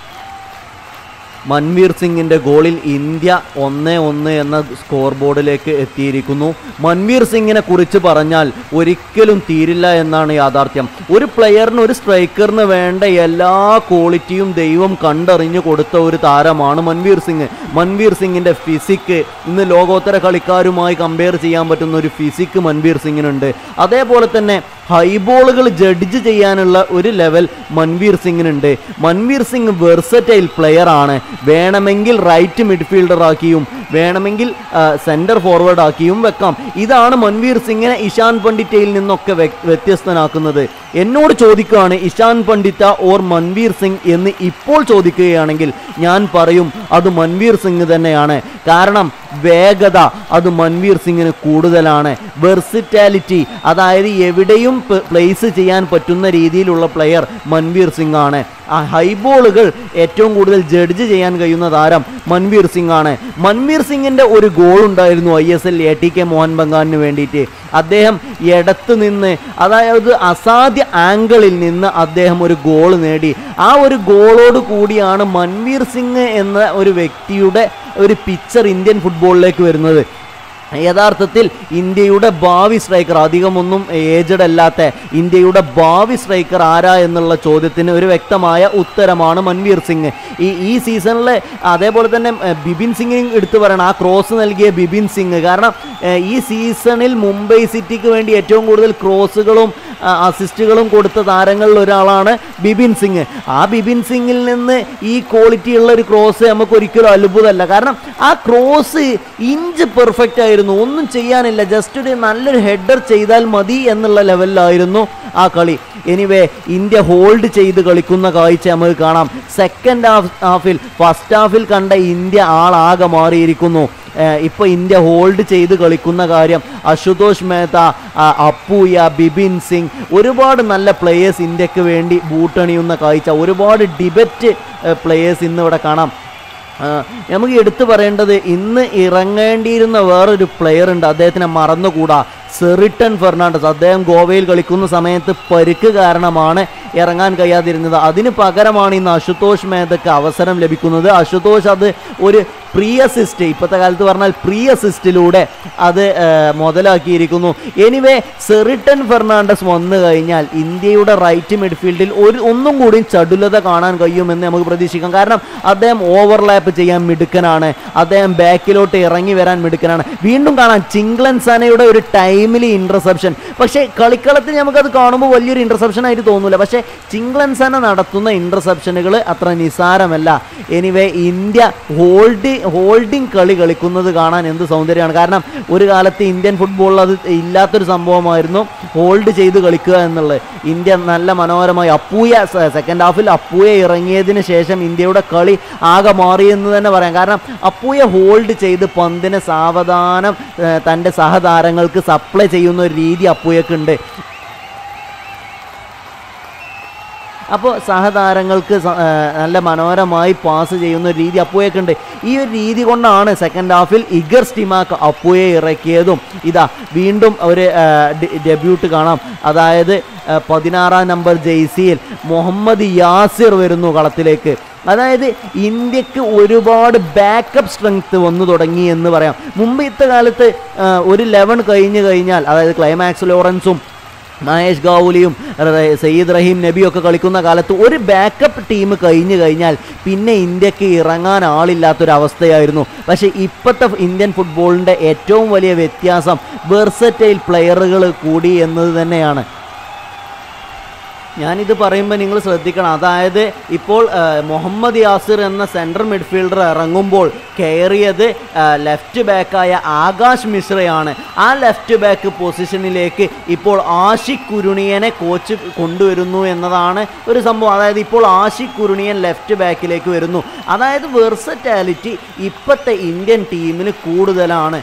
S1: മൻവീർ സിംഗിന്റെ ഗോളിൽ ഇന്ത്യ ഒന്ന് ഒന്ന് എന്ന സ്കോർ ബോർഡിലേക്ക് എത്തിയിരിക്കുന്നു മൻവീർ സിംഗിനെ കുറിച്ച് പറഞ്ഞാൽ ഒരിക്കലും തീരില്ല എന്നാണ് യാഥാർത്ഥ്യം ഒരു പ്ലെയറിന് ഒരു സ്ട്രൈക്കറിന് വേണ്ട എല്ലാ ക്വാളിറ്റിയും ദൈവം കണ്ടറിഞ്ഞു കൊടുത്ത ഒരു താരമാണ് മൻവീർ സിംഗ് മൻവീർ സിംഗിന്റെ ഫിസിക്ക് ഇന്ന് ലോകോത്തര കളിക്കാരുമായി കമ്പയർ ചെയ്യാൻ പറ്റുന്ന ഒരു ഫിസിക്ക് മൻവീർ സിംഗിനുണ്ട് അതേപോലെ തന്നെ ഹൈബോളുകൾ ജഡ്ജ് ചെയ്യാനുള്ള ഒരു ലെവൽ മൻവീർ സിംഗിനുണ്ട് മൻവീർ സിംഗ് വെർസറ്റൈൽ പ്ലെയർ ആണ് വേണമെങ്കിൽ റൈറ്റ് മിഡ്ഫീൽഡർ ആക്കിയും വേണമെങ്കിൽ സെൻറ്റർ ഫോർവേഡ് ആക്കിയും വെക്കാം ഇതാണ് മൻവീർ സിംഗിനെ ഇഷാൻ പണ്ഡിറ്റയിൽ നിന്നൊക്കെ വ്യത്യസ്തനാക്കുന്നത് എന്നോട് ചോദിക്കുകയാണ് ഇഷാൻ പണ്ഡിത്ത ഓർ മൻവീർ സിംഗ് എന്ന് ഇപ്പോൾ ചോദിക്കുകയാണെങ്കിൽ ഞാൻ പറയും അത് മൻവീർ സിംഗ് തന്നെയാണ് കാരണം വേഗത അത് മൻവീർ സിംഗിന് കൂടുതലാണ് വെർസിറ്റാലിറ്റി അതായത് എവിടെയും പ്ലേസ് ചെയ്യാൻ പറ്റുന്ന രീതിയിലുള്ള പ്ലെയർ മൻവീർ സിംഗ് ആണ് ആ ഹൈബോളുകൾ ഏറ്റവും കൂടുതൽ ജഡ്ജ് ചെയ്യാൻ കഴിയുന്ന താരം മൻവീർ സിംഗ് ആണ് മൻവീർ സിംഗിന്റെ ഒരു ഗോൾ ഉണ്ടായിരുന്നു I S L A T K Mohun ബഗാനിന് വേണ്ടിയിട്ട് അദ്ദേഹം ഇടത്ത് നിന്ന് അതായത് അസാധ്യ ആംഗിളിൽ നിന്ന് അദ്ദേഹം ഒരു ഗോൾ നേടി ആ ഒരു ഗോളോട് കൂടിയാണ് മൻവീർ സിംഗ് എന്ന ഒരു വ്യക്തിയുടെ ഒരു പിക്ചർ ഇന്ത്യൻ ഫുട്ബോളിലേക്ക് വരുന്നത് യഥാർത്ഥത്തിൽ ഇന്ത്യയുടെ ഭാവി സ്ട്രൈക്കർ അധികമൊന്നും ഏജഡ് അല്ലാത്ത ഇന്ത്യയുടെ ഭാവി സ്ട്രൈക്കർ ആരാ എന്നുള്ള ചോദ്യത്തിന് ഒരു വ്യക്തമായ ഉത്തരമാണ് മൻവീർ സിംഗ് ഈ ഈ സീസണിൽ അതേപോലെ തന്നെ ഏഹ്, ബിപിൻ സിംഗിനും എടുത്തു പറയണം ആ ക്രോസ് നൽകിയ ബിപിൻ സിംഗ് കാരണം ഏഹ്, ഈ സീസണിൽ മുംബൈ സിറ്റിക്ക് വേണ്ടി ഏറ്റവും കൂടുതൽ ക്രോസുകളും ആ, അസിസ്റ്റുകളും കൊടുത്ത താരങ്ങളിൽ ഒരാളാണ് ബിപിൻ സിംഗ് ആ ബിപിൻ സിംഗിൽ നിന്ന് ഈ ക്വാളിറ്റി ഉള്ള ഒരു ക്രോസ് നമുക്ക് ഒരിക്കലും അത്ഭുതമല്ല കാരണം ആ ക്രോസ് ഇഞ്ച് പെർഫെക്റ്റ് ആയിരുന്നു ഒന്നും ചെയ്യാനില്ല ജസ്റ്റ് ഒരു നല്ലൊരു ഹെഡർ ചെയ്താൽ മതി എന്നുള്ള ലെവലിലായിരുന്നു ആ കളി എനിവേ ഇന്ത്യ ഹോൾഡ് ചെയ്ത് കളിക്കുന്ന കാഴ്ച നമുക്ക് കാണാം സെക്കൻഡ് ഹാഫ് ഹാഫിൽ ഫസ്റ്റ് ഹാഫിൽ കണ്ട ഇന്ത്യ ആളാകെ മാറിയിരിക്കുന്നു ഏഹ് ഇപ്പൊ ഇന്ത്യ ഹോൾഡ് ചെയ്ത് കളിക്കുന്ന കാര്യം അശുതോഷ് മേത്ത ആ, അപ്പൂയ ബിപിൻ സിംഗ് ഒരുപാട് നല്ല പ്ലേയേഴ്സ് ഇന്ത്യക്ക് വേണ്ടി ബൂട്ടണിയുന്ന കാഴ്ച ഒരുപാട് ഡിബറ്റ് പ്ലേയേഴ്സ് ഇന്ന് ഇവിടെ കാണാം ആ, നമുക്ക് എടുത്തു പറയേണ്ടത് ഇന്ന് ഇറങ്ങേണ്ടിയിരുന്ന വേറൊരു പ്ലെയർ ഉണ്ട് അദ്ദേഹത്തിനെ മറന്നുകൂടാ സെറിട്ടൺ ഫെർണാണ്ടസ് അദ്ദേഹം ഗോവയിൽ കളിക്കുന്ന സമയത്ത് പരിക്ക് കാരണമാണ് ഇറങ്ങാൻ കഴിയാതിരുന്നത് അതിന് പകരമാണ് ഇന്ന് അശുതോഷ് മേധക്ക് അവസരം ലഭിക്കുന്നത് അശുതോഷ് അത് ഒരു പ്രീ അസിസ്റ്റ് ഇപ്പോഴത്തെ കാലത്ത് പറഞ്ഞാൽ പ്രീ അസിസ്റ്റിലൂടെ അത് ആ, മുതലാക്കിയിരിക്കുന്നു എനിവേ സെറിട്ടൺ ഫെർണാണ്ടസ് വന്നു കഴിഞ്ഞാൽ ഇന്ത്യയുടെ റൈറ്റ് മിഡ്ഫീൽഡിൽ ഒരു ഒന്നും കൂടി ചടുലത കാണാൻ കഴിയുമെന്ന് നമുക്ക് പ്രതീക്ഷിക്കാം കാരണം അദ്ദേഹം ഓവർലാപ്പ് ചെയ്യാൻ മിടുക്കനാണ് അദ്ദേഹം ബാക്കിലോട്ട് ഇറങ്ങി വരാൻ മിടുക്കനാണ് വീണ്ടും കാണാം ചിങ്ക്ലൻ സനയുടെ ഒരു ടൈമിൽ ഇന്റർസെപ്ഷൻ പക്ഷേ കളിക്കളത്തിൽ നമുക്കത് കാണുമ്പോൾ വലിയൊരു ഇന്റർസെപ്ഷൻ ആയിട്ട് തോന്നൂല പക്ഷേ ചിങ്ക്ലൻ സന നടത്തുന്ന ഇന്റർസെപ്ഷനുകൾ അത്ര നിസാരമല്ല എനിവേ ഇന്ത്യ ഹോൾഡ് ഹോൾഡിംഗ് കളി കളിക്കുന്നത് കാണാൻ എന്ത് സൗന്ദര്യമാണ് കാരണം ഒരു കാലത്ത് ഇന്ത്യൻ ഫുട്ബോളിൽ അത് ഇല്ലാത്തൊരു സംഭവമായിരുന്നു ഹോൾഡ് ചെയ്ത് കളിക്കുക എന്നുള്ളത് ഇന്ത്യ നല്ല മനോഹരമായി അപ്പൂയ സെക്കൻഡ് ഹാഫിൽ അപ്പൂയ ഇറങ്ങിയതിന് ശേഷം ഇന്ത്യയുടെ കളി ആകെ മാറിയെന്ന് തന്നെ പറയാം കാരണം അപ്പൂയ ഹോൾഡ് ചെയ്ത് പന്തിനെ സാവധാനം ഏഹ്, തൻ്റെ സഹതാരങ്ങൾക്ക് സപ്ലൈ ചെയ്യുന്ന ഒരു രീതി അപ്പൂയക്കുണ്ട് അപ്പോൾ സഹതാരങ്ങൾക്ക് സ- ആ, നല്ല മനോഹരമായി പാസ് ചെയ്യുന്ന ഒരു രീതി അപ്പുയൊക്കെ ഉണ്ട് ഈ ഒരു രീതി കൊണ്ടാണ് സെക്കൻഡ് ഹാഫിൽ ഇഗർ സ്റ്റിമാക്ക് അപ്പുയെ ഇറക്കിയതും ഇതാ വീണ്ടും ഒരു ഡെബ്യൂട്ട് കാണാം അതായത് ആ, പതിനാറാം നമ്പർ ജെയ്സിയിൽ മുഹമ്മദ് യാസിർ വരുന്നു കളത്തിലേക്ക് അതായത് ഇന്ത്യക്ക് ഒരുപാട് ബാക്കപ്പ് സ്ട്രെങ്ത് വന്നു തുടങ്ങി എന്ന് പറയാം മുമ്പത്തെ കാലത്ത് ആ, ഒരു ലെവൻ കഴിഞ്ഞു കഴിഞ്ഞാൽ അതായത് ക്ലൈമാക്സ് ലോറൻസും മഹേഷ് ഗാവുലിയും റ- സയ്യിദ് റഹീം നബിയും ഒക്കെ കളിക്കുന്ന കാലത്ത് ഒരു ബാക്കപ്പ് ടീം കഴിഞ്ഞു കഴിഞ്ഞാൽ പിന്നെ ഇന്ത്യക്ക് ഇറങ്ങാൻ ആളില്ലാത്തൊരവസ്ഥയായിരുന്നു പക്ഷേ ഇപ്പോഴത്തെ ഇന്ത്യൻ ഫുട്ബോളിൻ്റെ ഏറ്റവും വലിയ വ്യത്യാസം വെർസറ്റൈൽ പ്ലെയറുകൾ കൂടി എന്നത് തന്നെയാണ് ഞാനിത് പറയുമ്പോൾ നിങ്ങൾ ശ്രദ്ധിക്കണം അതായത് ഇപ്പോൾ ആ, മുഹമ്മദ് യാസിർ എന്ന സെൻട്രൽ മിഡ്ഫീൽഡർ ഇറങ്ങുമ്പോൾ കയറിയത് ആ, ലെഫ്റ്റ് ബാക്കായ ആകാശ് മിശ്രയാണ് ആ ലെഫ്റ്റ് ബാക്ക് പൊസിഷനിലേക്ക് ഇപ്പോൾ ആഷിഖ് കുരുണിയനെ കോച്ച് കൊണ്ടുവരുന്നു എന്നതാണ് ഒരു സംഭവം അതായത് ഇപ്പോൾ ആഷിഖ് കുരുണിയൻ ലെഫ്റ്റ് ബാക്കിലേക്ക് വരുന്നു അതായത് വെർസറ്റാലിറ്റി ഇപ്പോഴത്തെ ഇന്ത്യൻ ടീമിന് കൂടുതലാണ്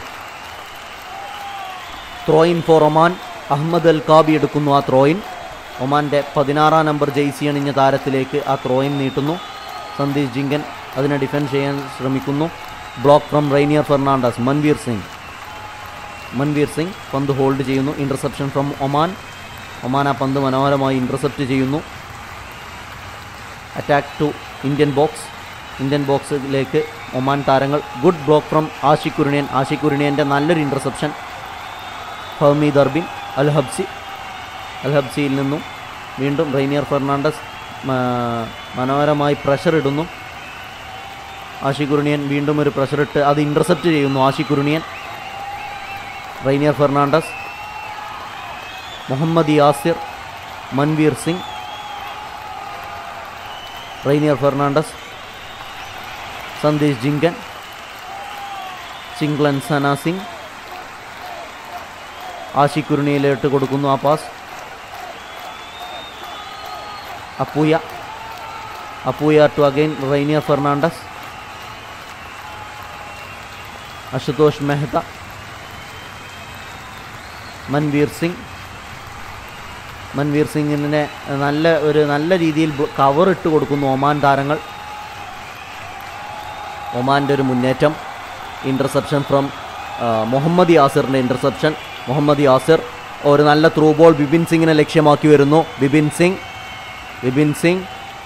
S1: throw in for Oman Ahmed Al Kaabi എടുക്കുന്നു ആ ത്രോയിൻ ഒമാൻ്റെ പതിനാറാം നമ്പർ ജെയ്സി അണിഞ്ഞ താരത്തിലേക്ക് ആ ത്രോയിൻ നീട്ടുന്നു സന്ദീപ് ജിങ്കൻ അതിനെ ഡിഫെൻഡ് ചെയ്യാൻ ശ്രമിക്കുന്നു ബ്ലോക്ക് ഫ്രം റൈനിയർ ഫെർണാണ്ടസ് മൻവീർ സിംഗ് മൻവീർ സിംഗ് പന്ത് ഹോൾഡ് ചെയ്യുന്നു ഇൻ്റർസെപ്ഷൻ ഫ്രം ഒമാൻ ഒമാൻ ആ പന്ത് മനോഹരമായി ഇൻ്റർസെപ്റ്റ് ചെയ്യുന്നു attack to Indian box Indian ബോക്സിലേക്ക് ഒമാൻ താരങ്ങൾ good block from Ashique Kuruniyan Ashique കുരുണിയൻ്റെ നല്ലൊരു ഇൻ്റർസെപ്ഷൻ ഫഹമി ദർബിൻ അൽ ഹബ്സി അൽ ഹബ്സിയിൽ നിന്നും വീണ്ടും റൈനിയർ ഫെർണാണ്ടസ് മ- മനോഹരമായി പ്രഷർ ഇടുന്നു ആഷി കുരുണിയൻ വീണ്ടും ഒരു പ്രഷർ ഇട്ട് അത് ഇൻ്റർസെപ്റ്റ് ചെയ്യുന്നു ആഷി കുരുണിയൻ റൈനിയർ ഫെർണാണ്ടസ് മുഹമ്മദ് യാസിർ മൻവീർ സിംഗ് റൈനിയർ ഫെർണാണ്ടസ് സന്ദേശ് ജിങ്കൻ ചിങ്ക്ലൻ സന സിംഗ് ആഷി കുരുണിയിലോട്ട് കൊടുക്കുന്നു ആ pass Apuia Apuia to again Rainier Fernandes Ashutosh Mehta Manvir Singh Manvir സിംഗിനെ നല്ല ഒരു നല്ല രീതിയിൽ കവർ ഇട്ട് കൊടുക്കുന്നു ഒമാൻ താരങ്ങൾ ഒമാൻ്റെ ഒരു മുന്നേറ്റം ഇൻ്റർസെപ്ഷൻ ഫ്രം മുഹമ്മദ് യാസിറിൻ്റെ ഇൻ്റർസെപ്ഷൻ മുഹമ്മദ് യാസിർ ഒരു നല്ല ത്രൂ ബോൾ ബിപിൻ സിംഗിനെ ലക്ഷ്യമാക്കി വരുന്നു ബിപിൻ സിംഗ് ബിപിൻ സിംഗ്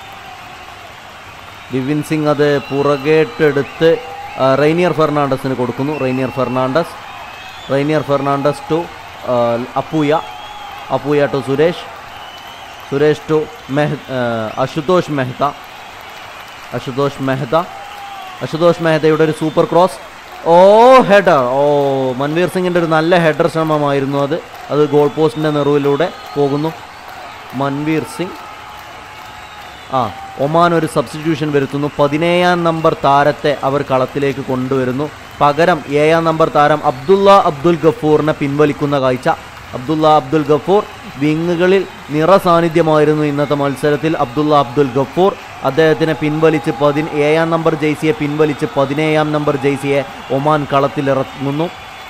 S1: ബിപിൻ സിംഗ് അത് പുറകേട്ടെടുത്ത് ആ, റെയ്നിയർ ഫെർണാണ്ടസിന് കൊടുക്കുന്നു റെയ്നിയർ ഫെർണാണ്ടസ് റെയ്നിയർ ഫെർണാണ്ടസ് ടു ആ, അപ്പൂയ അപ്പൂയ ടു സുരേഷ് സുരേഷ് ടു മെഹ് ആ, അശുതോഷ് മെഹ്ത അശുതോഷ് മെഹ്ത അശുതോഷ് മെഹ്തയുടെ ഒരു super cross oh header oh Manvir സിംഗിൻ്റെ ഒരു നല്ല ഹെഡർ ശ്രമമായിരുന്നു അത് അത് ഗോൾ പോസ്റ്റിൻ്റെ നെറുവിലൂടെ പോകുന്നു മൻവീർ സിംഗ് ആ ഒമാൻ ഒരു സബ്സ്റ്റിറ്റ്യൂഷൻ വരുത്തുന്നു പതിനേഴാം നമ്പർ താരത്തെ അവർ കളത്തിലേക്ക് കൊണ്ടുവരുന്നു പകരം ഏഴാം നമ്പർ താരം അബ്ദുള്ള അബ്ദുൽ ഗഫൂറിനെ പിൻവലിക്കുന്ന കാഴ്ച അബ്ദുള്ള അബ്ദുൽ ഗഫൂർ വിങ്ങുകളിൽ നിറസാന്നിധ്യമായിരുന്നു ഇന്നത്തെ മത്സരത്തിൽ അബ്ദുള്ള അബ്ദുൽ ഗഫൂർ അദ്ദേഹത്തിനെ പിൻവലിച്ച് പതിന് ഏഴാം നമ്പർ ജെയ്സിയെ പിൻവലിച്ച് പതിനേഴാം നമ്പർ ജെയ്സിയെ ഒമാൻ കളത്തിലിറങ്ങുന്നു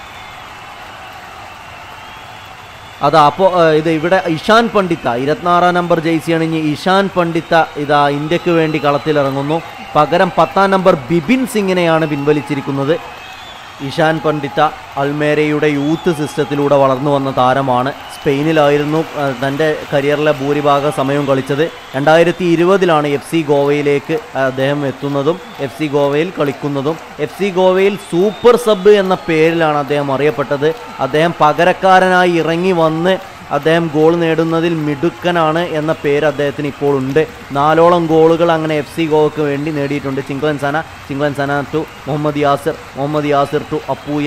S1: അതാ അപ്പോൾ ഇത് ഇവിടെ ഇഷാൻ പണ്ഡിത്ത ഇരുപത്തിനാറാം നമ്പർ ജേഴ്സി അണിഞ്ഞ് ഇഷാൻ പണ്ഡിത്ത ഇതാ ഇന്ത്യക്ക് വേണ്ടി കളത്തിലിറങ്ങുന്നു പകരം പത്താം നമ്പർ ബിപിൻ സിംഗിനെയാണ് പിൻവലിച്ചിരിക്കുന്നത് ഇഷാൻ പണ്ഡിത്ത അൾമേരയുടെ യൂത്ത് സിസ്റ്റത്തിലൂടെ വളർന്നു വന്ന താരമാണ് സ്പെയിനിലായിരുന്നു ആ, തൻ്റെ കരിയറിലെ ഭൂരിഭാഗ സമയവും കളിച്ചത് രണ്ടായിരത്തി ഇരുപതിലാണ് എഫ് സി ഗോവയിലേക്ക് അദ്ദേഹം എത്തുന്നതും എഫ് സി ഗോവയിൽ കളിക്കുന്നതും എഫ് സി ഗോവയിൽ സൂപ്പർ സബ് എന്ന പേരിലാണ് അദ്ദേഹം അറിയപ്പെട്ടത് അദ്ദേഹം പകരക്കാരനായി ഇറങ്ങി വന്ന് അദ്ദേഹം ഗോൾ നേടുന്നതിൽ മിടുക്കനാണ് എന്ന പേര് അദ്ദേഹത്തിന് ഇപ്പോൾ ഉണ്ട് നാലോളം ഗോളുകൾ അങ്ങനെ എഫ് സി ഗോവയ്ക്ക് വേണ്ടി നേടിയിട്ടുണ്ട് Chinglensana Chinglensana to Muhammad Yasir Muhammad Yasir to Apuia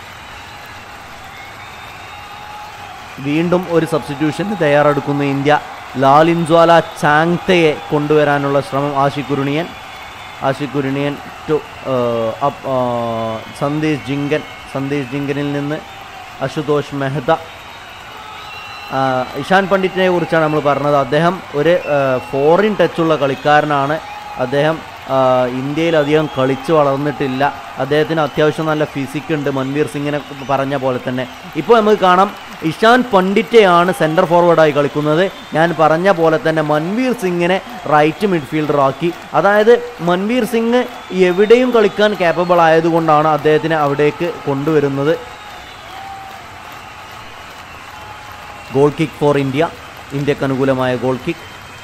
S1: വീണ്ടും ഒരു സബ്സ്റ്റിറ്റ്യൂഷന് തയ്യാറെടുക്കുന്നു ഇന്ത്യ ലാലിൻജ്വാല ചാങ്തയെ കൊണ്ടുവരാനുള്ള ശ്രമം ആഷിഖ് കുരുണിയൻ ആഷിഖ് കുരുണിയൻ ടു അപ്പ് സന്ദേശ് ജിങ്കൻ സന്ദേശ് ജിങ്കനിൽ നിന്ന് അശുതോഷ് മെഹ്ത ആ, ഇഷാൻ പണ്ഡിറ്റിനെ കുറിച്ചാണ് നമ്മൾ പറഞ്ഞത് അദ്ദേഹം ഒരു ഫോറിൻ ടച്ചുള്ള കളിക്കാരനാണ് അദ്ദേഹം ആ, ഇന്ത്യയിൽ അധികം കളിച്ചു വളർന്നിട്ടില്ല അദ്ദേഹത്തിന് അത്യാവശ്യം നല്ല ഫിസിക് ഉണ്ട് മൻവീർ സിംഗിനെ പറഞ്ഞ പോലെ തന്നെ ഇപ്പോൾ നമുക്ക് കാണാം ഇഷാൻ പണ്ഡിറ്റയാണ് സെൻറ്റർ ഫോർവേഡായി കളിക്കുന്നത് ഞാൻ പറഞ്ഞ പോലെ തന്നെ മൻവീർ സിംഗിനെ റൈറ്റ് മിഡ്ഫീൽഡർ ആക്കി അതായത് മൻവീർ സിംഗ് എവിടെയും കളിക്കാൻ capable ആയതുകൊണ്ടാണ് അദ്ദേഹത്തിനെ അവിടേക്ക് കൊണ്ടുവരുന്നത് ഗോൾ കിക്ക് ഫോർ ഇന്ത്യ ഇന്ത്യക്ക് അനുകൂലമായ goal kick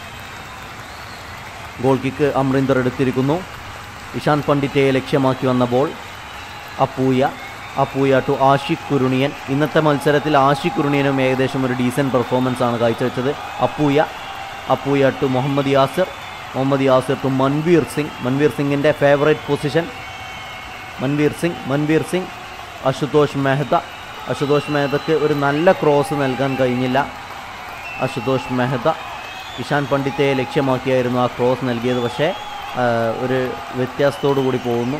S1: goal kick Amrinder എടുത്തിരിക്കുന്നു ഇഷാൻ പണ്ഡിറ്റയെ ലക്ഷ്യമാക്കി വന്ന ബോൾ അപ്പൂയ അപ്പൂയ ടു ആഷിഖ് കുരുണിയൻ ഇന്നത്തെ മത്സരത്തിൽ ആഷിഖ് കുരുണിയനും ഏകദേശം ഒരു ഡീസൻറ്റ് പെർഫോമൻസ് ആണ് കാഴ്ചവെച്ചത് അപ്പൂയ അപ്പൂയ ടു മുഹമ്മദ് യാസിർ മുഹമ്മദ് യാസിർ ടു മൻവീർ സിംഗ് മൻവീർ സിംഗിൻ്റെ ഫേവറേറ്റ് പൊസിഷൻ മൻവീർ സിംഗ് മൻവീർ സിംഗ് അശുതോഷ് മെഹ്ത അശുതോഷ് മെഹ്തക്ക് ഒരു നല്ല ക്രോസ് നൽകാൻ കഴിഞ്ഞില്ല അശുതോഷ് മെഹ്ത ഇഷാൻ പണ്ഡിറ്റയെ ലക്ഷ്യമാക്കിയായിരുന്നു ആ ക്രോസ് നൽകിയത് പക്ഷേ ആ, ഒരു വ്യത്യാസത്തോടു കൂടി പോകുന്നു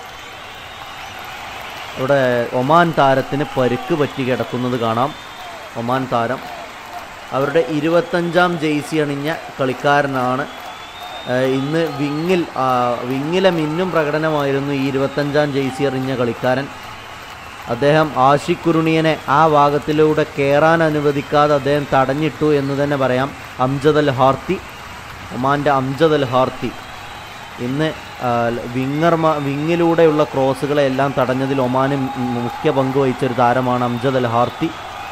S1: ഇവിടെ ഒമാൻ താരത്തിന് പരുക്ക് പറ്റി കിടക്കുന്നത് കാണാം ഒമാൻ താരം അവരുടെ ഇരുപത്തഞ്ചാം ജെയ്സി അണിഞ്ഞ കളിക്കാരനാണ് ആ, ഇന്ന് വിങ്ങിൽ ആ, വിങ്ങിലെ മിന്നും പ്രകടനമായിരുന്നു ഈ ഇരുപത്തഞ്ചാം ജെയ്സി എറിഞ്ഞ കളിക്കാരൻ അദ്ദേഹം ആഷിഖ് കുരുണിയനെ ആ ഭാഗത്തിലൂടെ കയറാൻ അനുവദിക്കാതെ അദ്ദേഹം തടഞ്ഞിട്ടു എന്ന് തന്നെ പറയാം അംജദ് അൽ ഹാർത്തി ഒമാൻ്റെ അംജദ് അൽ ഹാർത്തി ഇന്ന് ആ, വിങ്ങർ മ- വിങ്ങിലൂടെയുള്ള ക്രോസുകളെ എല്ലാം തടഞ്ഞതിൽ ഒമാന് മുഖ്യ പങ്ക് വഹിച്ച ഒരു താരമാണ് അംജദ് അൽ ഹാർത്തി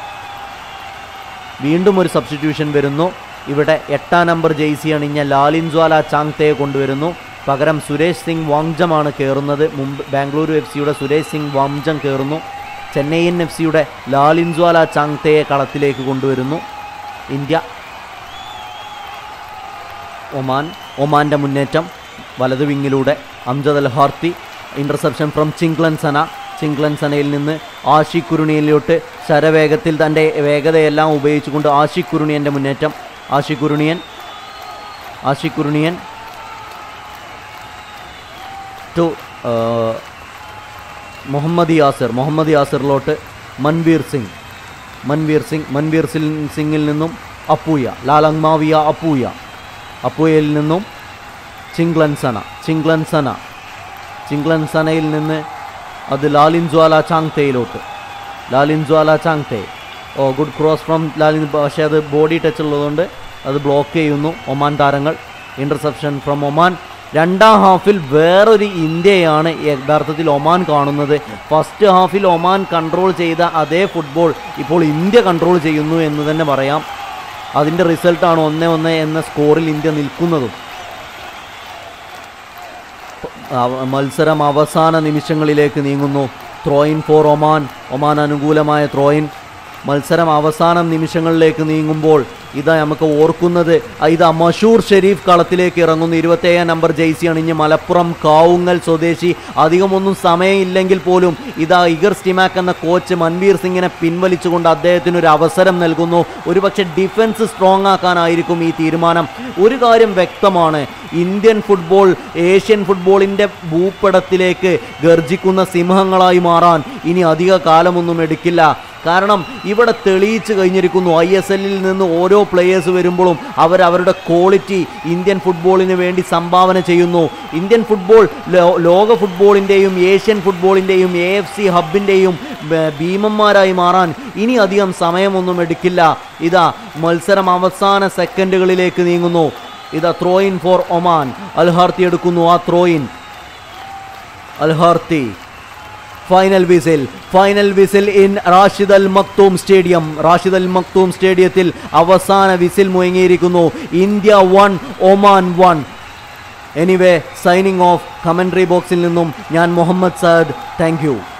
S1: വീണ്ടും ഒരു സബ്സ്റ്റിറ്റ്യൂഷൻ വരുന്നു ഇവിടെ എട്ടാം നമ്പർ ജെയ്സി അണിഞ്ഞ ലാലിൻജ്വാല ചാങ്തയെ കൊണ്ടുവരുന്നു പകരം സുരേഷ് സിംഗ് വാങ്ജമാണ് കയറുന്നത് മുമ്പ് ബാംഗ്ലൂരു എഫ് സിയുടെ സുരേഷ് സിംഗ് വാങ്ജം കയറുന്നു ചെന്നൈയിൻ എഫ് സിയുടെ ലാലിൻജ്വാല ചാങ്തയെ കളത്തിലേക്ക് കൊണ്ടുവരുന്നു ഇന്ത്യ ഒമാൻ ഒമാൻ്റെ മുന്നേറ്റം വലത് വിങ്ങിലൂടെ Amjad Al Harthi interception from Chinglensana Chinglen സനയിൽ നിന്ന് ആഷിഖ് കുരുണിയനിലോട്ട് ശരവേഗത്തിൽ തൻ്റെ വേഗതയെല്ലാം ഉപയോഗിച്ചുകൊണ്ട് ആഷിഖ് കുരുണിയൻ്റെ മുന്നേറ്റം ആഷിഖ് കുരുണിയൻ ആഷിഖ് കുരുണിയൻ ടു മുഹമ്മദ് യാസിർ മുഹമ്മദ് യാസിറിലോട്ട് മൻവീർ സിംഗ് മൻവീർ സിംഗ് മൻവീർ സിംഗ് സിംഗിൽ നിന്നും അപ്പൂയ ലാലങ്മാവിയ അപ്പൂയ അപ്പൂയയിൽ നിന്നും ചിങ്ക്ലൻ സന ചിങ്ക്ലൻ സന ചിങ്ക്ലൻ സനയിൽ നിന്ന് അത് ലാലിൻജ്വാല ചാങ്തയിലോട്ട് Lallianzuala Chhangte oh good cross from Lallian പക്ഷേ അത് ബോഡി ടച്ച് ഉള്ളതുകൊണ്ട് അത് ബ്ലോക്ക് ചെയ്യുന്നു ഒമാൻ താരങ്ങൾ ഇൻ്റർസെപ്ഷൻ ഫ്രം ഒമാൻ രണ്ടാം ഹാഫിൽ വേറൊരു ഇന്ത്യയാണ് യഥാർത്ഥത്തിൽ ഒമാൻ കാണുന്നത് ഫസ്റ്റ് ഹാഫിൽ ഒമാൻ കൺട്രോൾ ചെയ്ത അതേ ഫുട്ബോൾ ഇപ്പോൾ ഇന്ത്യ കൺട്രോൾ ചെയ്യുന്നു എന്ന് തന്നെ പറയാം അതിൻ്റെ റിസൾട്ടാണ് ഒന്ന് ഒന്ന് എന്ന സ്കോറിൽ ഇന്ത്യ നിൽക്കുന്നതും അവ- മത്സരം അവസാന നിമിഷങ്ങളിലേക്ക് നീങ്ങുന്നു ത്രോയിൻ ഫോർ ഒമാൻ ഒമാൻ അനുകൂലമായ ത്രോയിൻ മത്സരം അവസാന നിമിഷങ്ങളിലേക്ക് നീങ്ങുമ്പോൾ ഇതാ നമുക്ക് ഓർക്കുന്നത് ആ, ഇതാ മഷൂർ ഷെരീഫ് കളത്തിലേക്ക് ഇറങ്ങുന്നു ഇരുപത്തേഴാം നമ്പർ ജെയ്സി അണിഞ്ഞ് മലപ്പുറം കാവുങ്ങൽ സ്വദേശി അധികമൊന്നും സമയമില്ലെങ്കിൽ പോലും ഇതാ ഇഗർ സ്റ്റിമാക്ക് എന്ന കോച്ച് മൻവീർ സിംഗിനെ പിൻവലിച്ചുകൊണ്ട് അദ്ദേഹത്തിന് ഒരു അവസരം നൽകുന്നു ഒരുപക്ഷെ ഡിഫൻസ് സ്ട്രോങ് ആക്കാനായിരിക്കും ഈ തീരുമാനം ഒരു കാര്യം വ്യക്തമാണ് ഇന്ത്യൻ ഫുട്ബോൾ ഏഷ്യൻ ഫുട്ബോളിൻ്റെ ഭൂപടത്തിലേക്ക് ഗർജിക്കുന്ന സിംഹങ്ങളായി മാറാൻ ഇനി അധിക കാലമൊന്നും എടുക്കില്ല കാരണം ഇവിടെ തെളിയിച്ചു കഴിഞ്ഞിരിക്കുന്നു ഐ എസ് എല്ലിൽ നിന്ന് ഓരോ പ്ലേയേഴ്സ് വരുമ്പോഴും അവർ അവരുടെ ക്വാളിറ്റി ഇന്ത്യൻ ഫുട്ബോളിന് വേണ്ടി സംഭാവന ചെയ്യുന്നു ഇന്ത്യൻ ഫുട്ബോൾ ലോ- ലോക ഫുട്ബോളിൻ്റെയും ഏഷ്യൻ ഫുട്ബോളിൻ്റെയും എ എഫ് സി ഹബിൻ്റെയും ഭീമന്മാരായി മാറാൻ ഇനി അധികം സമയമൊന്നും എടുക്കില്ല ഇതാ മത്സരം അവസാന സെക്കൻഡുകളിലേക്ക് നീങ്ങുന്നു ഇതാ ത്രോയിൻ ഫോർ ഒമാൻ അൽഹാർത്തി എടുക്കുന്നു ആ throw in Al Harthi final whistle final whistle in Rashid Al Maktoum stadium Rashid Al Maktoum സ്റ്റേഡിയത്തിൽ അവസാന വിസിൽ മുഴങ്ങിയിരിക്കുന്നു India one Oman one anyway signing off commentary ബോക്സിൽ നിന്നും ഞാൻ മുഹമ്മദ് സയദ് താങ്ക് യു